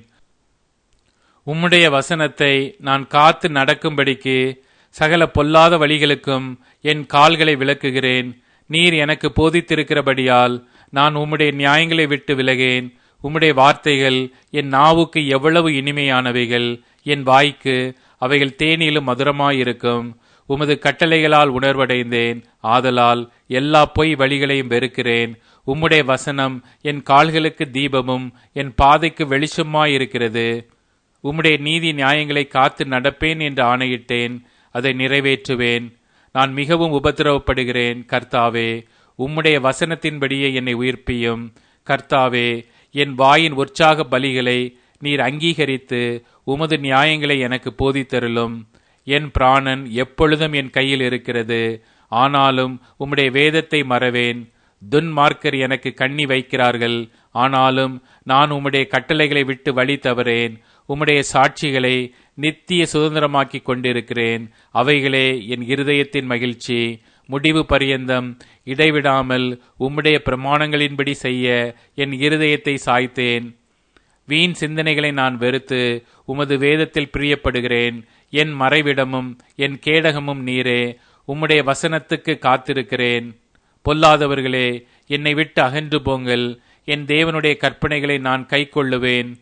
உம்முடைய வசனத்தை நான் காத்து நடக்கும்படிக்கு சகல பொல்லாத வழிகளுக்கும் என் கால்களை விளக்குகிறேன் நீர் எனக்கு போதித்திருக்கிறபடியால் நான் உம்முடைய நியாயங்களை விட்டு விலகேன் உம்முடைய வார்த்தைகள் என் நாவுக்கு எவ்வளவு இனிமையானவைகள் என் வாய்க்கு அவைகள் தேனிலும் மதுரமாயிருக்கும் உமது கட்டளைகளால் உணர்வடைந்தேன் ஆதலால் எல்லா பொய் வழிகளையும் வெறுக்கிறேன் உம்முடைய வசனம் என் கால்களுக்கு தீபமும் என் பாதைக்கு வெளிச்சமாயிருக்கிறது உம்முடைய நீதி நியாயங்களை காத்து நடப்பேன் என்று ஆணையிட்டேன் அதை நிறைவேற்றுவேன் நான் மிகவும் உபத்திரவப்படுகிறேன் கர்த்தாவே உம்முடைய வசனத்தின்படியே என்னை உயிர்ப்பியும் கர்த்தாவே என் வாயின் உற்சாக பலிகளை நீர் அங்கீகரித்து உமது நியாயங்களை எனக்கு போதித்தருளும் என் பிராணன் எப்பொழுதும் என் கையில் இருக்கிறது ஆனாலும் உம்முடைய வேதத்தை மறவேன் துன்மார்க்கர் எனக்கு கண்ணி வைக்கிறார்கள் ஆனாலும் நான் உம்முடைய கட்டளைகளை விட்டு வழி தவறேன் உம்முடைய சாட்சிகளை நித்திய சுதந்திரமாக்கிக் கொண்டிருக்கிறேன் அவைகளே என் இருதயத்தின் மகிழ்ச்சி முடிவு பரியந்தம் இடைவிடாமல் உம்முடைய பிரமாணங்களின்படி செய்ய என் இருதயத்தை சாய்த்தேன் வீண் சிந்தனைகளை நான் வெறுத்து உமது வேதத்தில் பிரியப்படுகிறேன் என் மறைவிடமும் என் கேடகமும் நீரே உம்முடைய வசனத்துக்கு காத்திருக்கிறேன் பொல்லாதவர்களே என்னை விட்டு அகன்று போங்கள் என் தேவனுடைய கற்பனைகளை நான் கைக்கொள்ளுவேன்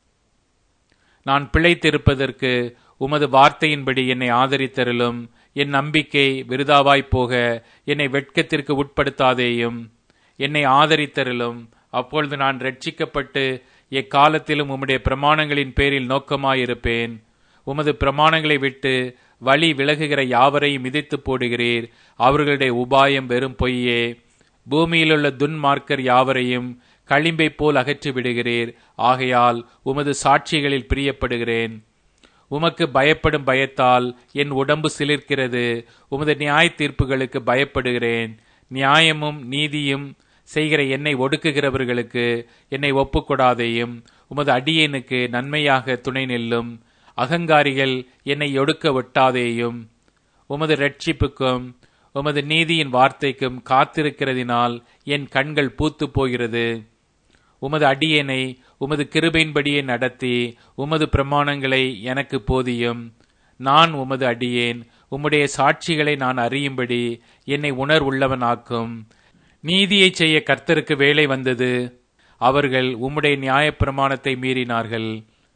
நான் பிழைத்திருப்பதற்கு உமது வார்த்தையின்படி என்னை ஆதரித்தருளும் என் நம்பிக்கை விருதாவாய்ப் போக என்னை வெட்கத்திற்கு உட்படுத்தாதேயும் என்னை ஆதரித்தருளும் அப்பொழுது நான் ரட்சிக்கப்பட்டு எக்காலத்திலும் உம்முடைய பிரமாணங்களின் பேரில் நோக்கமாயிருப்பேன் உமது பிரமாணங்களை விட்டு வழி விலகுகிற யாவரையும் மிதித்து போடுகிறீர் அவர்களுடைய உபாயம் வெறும் பொய்யே பூமியிலுள்ள துன்மார்க்கர் யாவரையும் களிம்பை போல் அகற்றி விடுகிறீர் ஆகையால் உமது சாட்சிகளில் பிரியப்படுகிறேன் உமக்கு பயப்படும் பயத்தால் என் உடம்பு சிலிர்க்கிறது உமது நியாய தீர்ப்புகளுக்கு பயப்படுகிறேன் நியாயமும் நீதியும் செய்கிற என்னை ஒடுக்குகிறவர்களுக்கு என்னை ஒப்புக்கொடாதேயும் உமது அடியேனுக்கு நன்மையாக துணை நில்லும் அகங்காரிகள் என்னை ஒடுக்க ஒட்டாதேயும் உமது ரட்சிப்புக்கும் உமது நீதியின் வார்த்தைக்கும் காத்திருக்கிறதினால் என் கண்கள் பூத்து போகிறது உமது அடியேனை உமது கிருபையின்படியே நடத்தி உமது பிரமாணங்களை எனக்கு போதியும் நான் உமது அடியேன் உம்முடைய சாட்சிகளை நான் அறியும்படி என்னை உணர் உள்ளவனாக்கும் நீதியை செய்ய கர்த்தருக்கு வேலை வந்தது அவர்கள் உம்முடைய நியாயப்பிரமாணத்தை மீறினார்கள்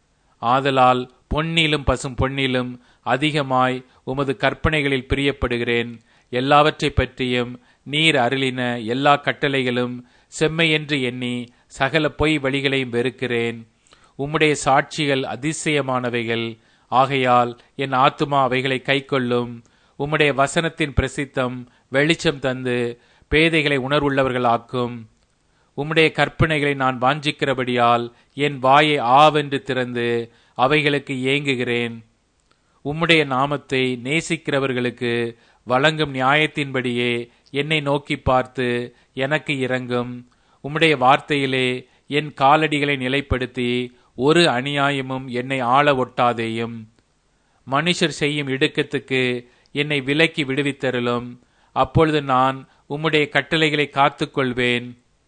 ஆதலால் பொன்னிலும் பசும் பொன்னிலும் அதிகமாய் உமது கற்பனைகளில் பிரியப்படுகிறேன் எல்லாவற்றை பற்றியும் நீர் அருளின எல்லா கட்டளைகளும் செம்மையென்று எண்ணி சகல பொய் வழிகளையும் வெறுக்கிறேன் உம்முடைய சாட்சிகள் அதிசயமானவைகள் ஆகையால் என் ஆத்துமா அவைகளை கைக்கொள்ளும் உம்முடைய வசனத்தின் பிரசித்தம் வெளிச்சம் தந்து பேதைகளை உணர்வுள்ளவர்களாக்கும் உம்முடைய கற்பனைகளை நான் வாஞ்சிக்கிறபடியால் என் வாயை ஆவென்று திறந்து அவைகளுக்கு ஏங்குகிறேன் உம்முடைய நாமத்தை நேசிக்கிறவர்களுக்கு வழங்கும் நியாயத்தின்படியே என்னை நோக்கி பார்த்து எனக்கு இறங்கும் உம்முடைய வார்த்தையிலே என் காலடிகளை நிலைப்படுத்தி ஒரு அநியாயமும் என்னை ஆள ஒட்டாதேயும் மனுஷர் செய்யும் இடுக்கத்துக்கு என்னை விலக்கி விடுவித்தருளும் அப்பொழுது நான் உம்முடைய கட்டளைகளை காத்துக்கொள்வேன்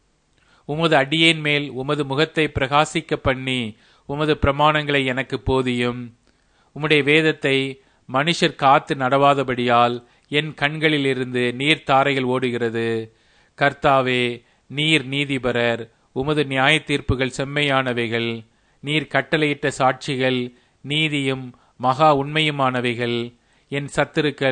உமது அடியேன் மேல் உமது முகத்தை பிரகாசிக்க பண்ணி உமது பிரமாணங்களை எனக்கு போதியும் உம்முடைய வேதத்தை மனுஷர் காத்து நடவாதபடியால் என் கண்களிலிருந்து நீர்த்தாரைகள் ஓடுகிறது கர்த்தாவே நீர் நீதிபரர் உமது நியாய தீர்ப்புகள் செம்மையானவைகள் நீர் கட்டளையிட்ட சாட்சிகள் நீதியும் மகா உண்மையுமானவைகள் என் சத்துருக்கள்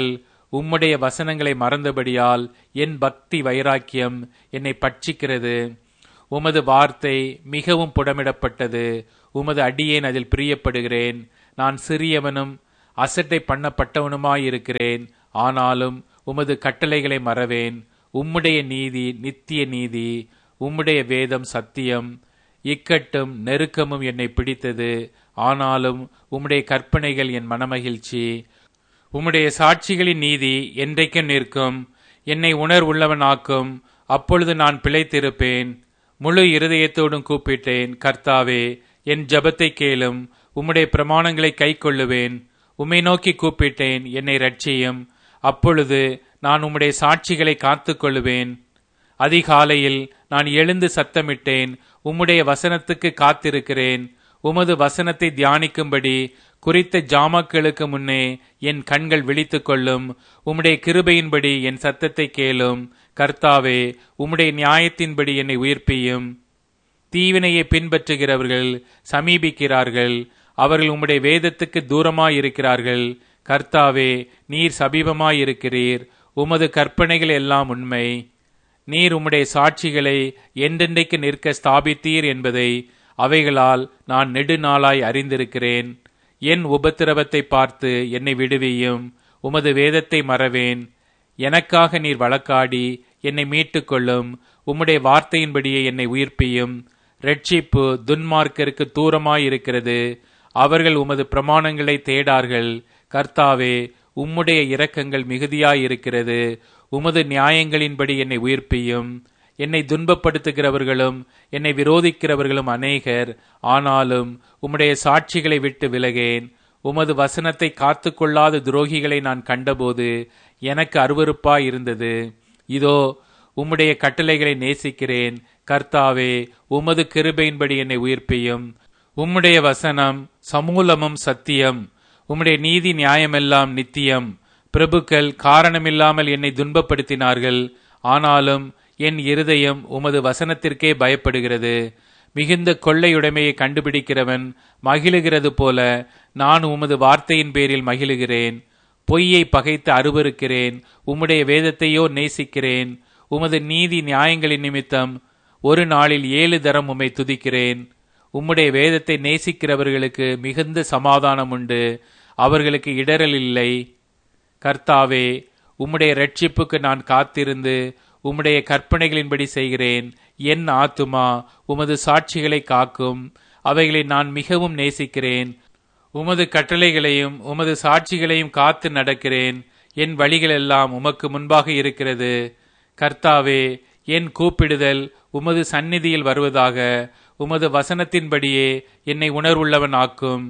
உம்முடைய வசனங்களை மறந்தபடியால் என் பக்தி வைராக்கியம் என்னை பட்சிக்கிறது உமது வார்த்தை மிகவும் புடமிடப்பட்டது உமது அடியேன் அதில் பிரியப்படுகிறேன் நான் சிறியவனும் அசட்டை பண்ணப்பட்டவனுமாயிருக்கிறேன் ஆனாலும் உமது கட்டளைகளை மறவேன் உம்முடைய நீதி நித்திய நீதி உம்முடைய வேதம் சத்தியம் இக்கட்டும் நெருக்கமும் என்னை பிடித்தது ஆனாலும் உம்முடைய கற்பனைகள் என் மனமகிழ்ச்சி உம்முடைய சாட்சிகளின் நீதி என்றைக்கும் நிற்கும் என்னை உணர் உள்ளவனாக்கும் அப்பொழுது நான் பிழைத்திருப்பேன் முழு இருதயத்தோடும் கூப்பிட்டேன் கர்த்தாவே என் ஜபத்தை கேளும் உம்முடைய பிரமாணங்களை கை கொள்ளுவேன் உம்மை நோக்கி கூப்பிட்டேன் என்னை ரட்சியும் அப்பொழுது நான் உம்முடைய சாட்சிகளை காத்து கொள்ளுவேன் அதிகாலையில் நான் எழுந்து சத்தமிட்டேன் உம்முடைய வசனத்துக்கு காத்திருக்கிறேன் உமது வசனத்தை தியானிக்கும்படி குறித்த ஜாமக்களுக்கு முன்னே என் கண்கள் விழித்துக் கொள்ளும் உம்முடைய கிருபையின்படி என் சத்தத்தை கேளும் கர்த்தாவே உம்முடைய நியாயத்தின்படி என்னை உயிர்ப்பியும் தீவினையை பின்பற்றுகிறவர்கள் சமீபிக்கிறார்கள் அவர்கள் உம்முடைய வேதத்துக்கு தூரமாயிருக்கிறார்கள் கர்த்தாவே நீர் சமீபமாயிருக்கிறீர் உமது கற்பனைகள் எல்லாம் உண்மை நீர் உம்முடைய சாட்சிகளை என்றென்றைக்கு நிற்க ஸ்தாபித்தீர் என்பதை அவைகளால் நான் நெடுநாளாய் அறிந்திருக்கிறேன் என் உபத்திரவத்தை பார்த்து என்னை விடுவியும் உமது வேதத்தை மறவேன் எனக்காக நீர் வழக்காடி என்னை மீட்டுக் கொள்ளும் உம்முடைய வார்த்தையின்படியே என்னை உயிர்ப்பியும் ரட்சிப்பு துன்மார்க்கருக்கு தூரமாயிருக்கிறது அவர்கள் உமது பிரமாணங்களை தேடார்கள் கர்த்தாவே உம்முடைய இரக்கங்கள் மிகுதியாயிருக்கிறது உமது நியாயங்களின்படி என்னை உயிர்ப்பியும் என்னை துன்பப்படுத்துகிறவர்களும் என்னை விரோதிக்கிறவர்களும் அநேகர் ஆனாலும் உம்முடைய சாட்சிகளை விட்டு விலகேன் உமது வசனத்தை காத்து கொள்ளாத துரோகிகளை நான் கண்டபோது எனக்கு அருவறுப்பாய் இருந்தது இதோ உம்முடைய கட்டளைகளை நேசிக்கிறேன் கர்த்தாவே உமது கிருபையின்படி என்னை உயிர்ப்பியும் உம்முடைய வசனம் சமூலமும் சத்தியம் உம்முடைய நீதி நியாயமெல்லாம் நித்தியம் பிரபுக்கள் காரணமில்லாமல் என்னை துன்பப்படுத்தினார்கள் ஆனாலும் என் இருதயம் உமது வசனத்திற்கே பயப்படுகிறது மிகுந்த கொள்ளையுடைமையை கண்டுபிடிக்கிறவன் மகிழுகிறது போல நான் உமது வார்த்தையின் பேரில் மகிழுகிறேன் பொய்யை பகைத்து அருவருக்கிறேன் உம்முடைய வேதத்தையோ நேசிக்கிறேன் உமது நீதி நியாயங்களின் நிமித்தம் ஒரு நாளில் ஏழு தரம் உம்மை துதிக்கிறேன் உம்முடைய வேதத்தை நேசிக்கிறவர்களுக்கு மிகுந்த சமாதானம் உண்டு அவர்களுக்கு இடரல் இல்லை கர்த்தாவே உம்முடைய ரட்சிப்புக்கு நான் காத்திருந்து உம்முடைய கற்பனைகளின்படி செய்கிறேன் என் ஆத்துமா உமது சாட்சிகளை காக்கும் அவைகளை நான் மிகவும் நேசிக்கிறேன் உமது கட்டளைகளையும் உமது சாட்சிகளையும் காத்து நடக்கிறேன் என் வழிகளெல்லாம் உமக்கு முன்பாக இருக்கிறது கர்த்தாவே என் கூப்பிடுதல் உமது சந்நிதியில் வருவதாக உமது வசனத்தின்படியே என்னை உணர்வுள்ளவன் ஆக்கும்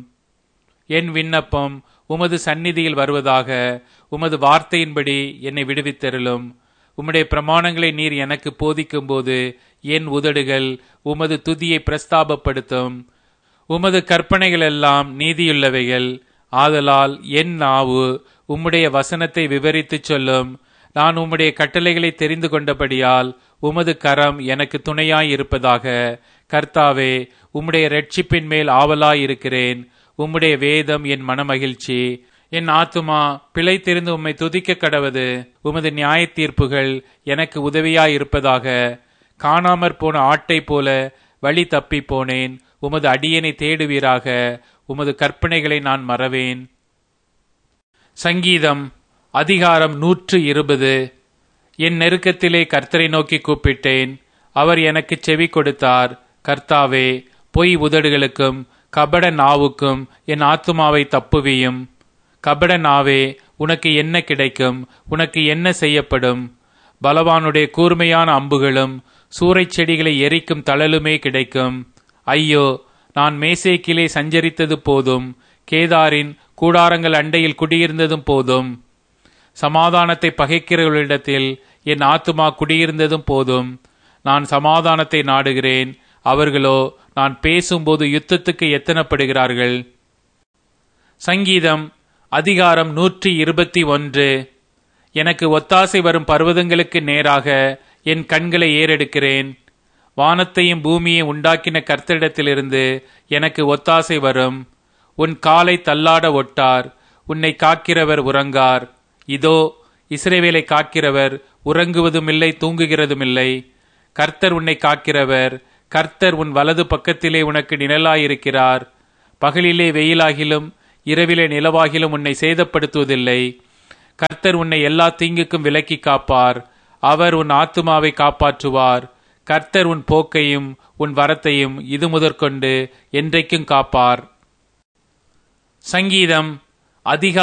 என் விண்ணப்பம் உமது சந்நிதியில் வருவதாக உமது வார்த்தையின்படி என்னை விடுவித்தருளும் உம்முடைய பிரமாணங்களை நீர் எனக்கு போதிக்கும்போது என் உதடுகள் உமது துதியை பிரஸ்தாபப்படுத்தும் உமது கற்பனைகள் எல்லாம் நீதியுள்ளவைகள் ஆதலால் என் நாவு உம்முடைய வசனத்தை விவரித்துச் சொல்லும் நான் உம்முடைய கட்டளைகளை தெரிந்து கொண்டபடியால் உமது கரம் எனக்கு துணையாயிருப்பதாக கர்த்தாவே உம்முடைய ரட்சிப்பின் மேல் ஆவலாயிருக்கிறேன் உம்முடைய வேதம் என் மனமகிழ்ச்சி என் ஆத்துமா பிழைத்திருந்து உம்மை துதிக்க கடவது உமது நியாய தீர்ப்புகள் எனக்கு உதவியாயிருப்பதாக காணாமற் போன ஆட்டை போல வழி தப்பி போனேன் உமது அடியனை தேடுவீராக உமது கற்பனைகளை நான் மறவேன் சங்கீதம் அதிகாரம் நூற்று இருபது என் நெருக்கத்திலே கர்த்தரை நோக்கி கூப்பிட்டேன் அவர் எனக்கு செவி கொடுத்தார் கர்த்தாவே பொய் உதடுகளுக்கும் கபட நாவுக்கும் என் ஆத்துமாவை தப்புவியும் கபட நாவே உனக்கு என்ன கிடைக்கும் உனக்கு என்ன செய்யப்படும் பலவானுடைய கூர்மையான அம்புகளும் சூறைச் செடிகளை எரிக்கும் தழலுமே கிடைக்கும் ஐயோ நான் மேசேக்கிலே சஞ்சரித்தது போதும் கேதாரின் கூடாரங்கள் அண்டையில் குடியிருந்ததும் போதும் சமாதானத்தை பகைக்கிறவர்களிடத்தில் என் ஆத்துமா குடியிருந்ததும் போதும் நான் சமாதானத்தை நாடுகிறேன் அவர்களோ நான் பேசும்போது யுத்தத்துக்கு எத்தனப்படுகிறார்கள் சங்கீதம் அதிகாரம் நூற்றி இருபத்தி ஒன்று எனக்கு ஒத்தாசை வரும் பர்வதங்களுக்கு நேராக என் கண்களை ஏறெடுக்கிறேன் வானத்தையும் பூமியையும் உண்டாக்கின கர்த்தரிடத்திலிருந்து எனக்கு ஒத்தாசை வரும் உன் காலை தள்ளாட ஒட்டார் உன்னை காக்கிறவர் உறங்கார் இதோ இஸ்ரேவேலை காக்கிறவர் உறங்குவதுமில்லை தூங்குகிறதுமில்லை கர்த்தர் உன்னை காக்கிறவர் கர்த்தர் உன் வலது பக்கத்திலே உனக்கு நிழலாயிருக்கிறார் பகலிலே வெயிலாகிலும் இரவிலே நிலவாகிலும் உன்னை சேதப்படுத்துவதில்லை கர்த்தர் உன்னை எல்லா தீங்குக்கும் விலக்கி காப்பார் அவர் உன் ஆத்துமாவை காப்பாற்றுவார் கர்த்தர் உன் போக்கையும் உன் வரத்தையும் இது முதற்கொண்டு என்றைக்கும் காப்பார் சங்கீதம் அதிகாரம்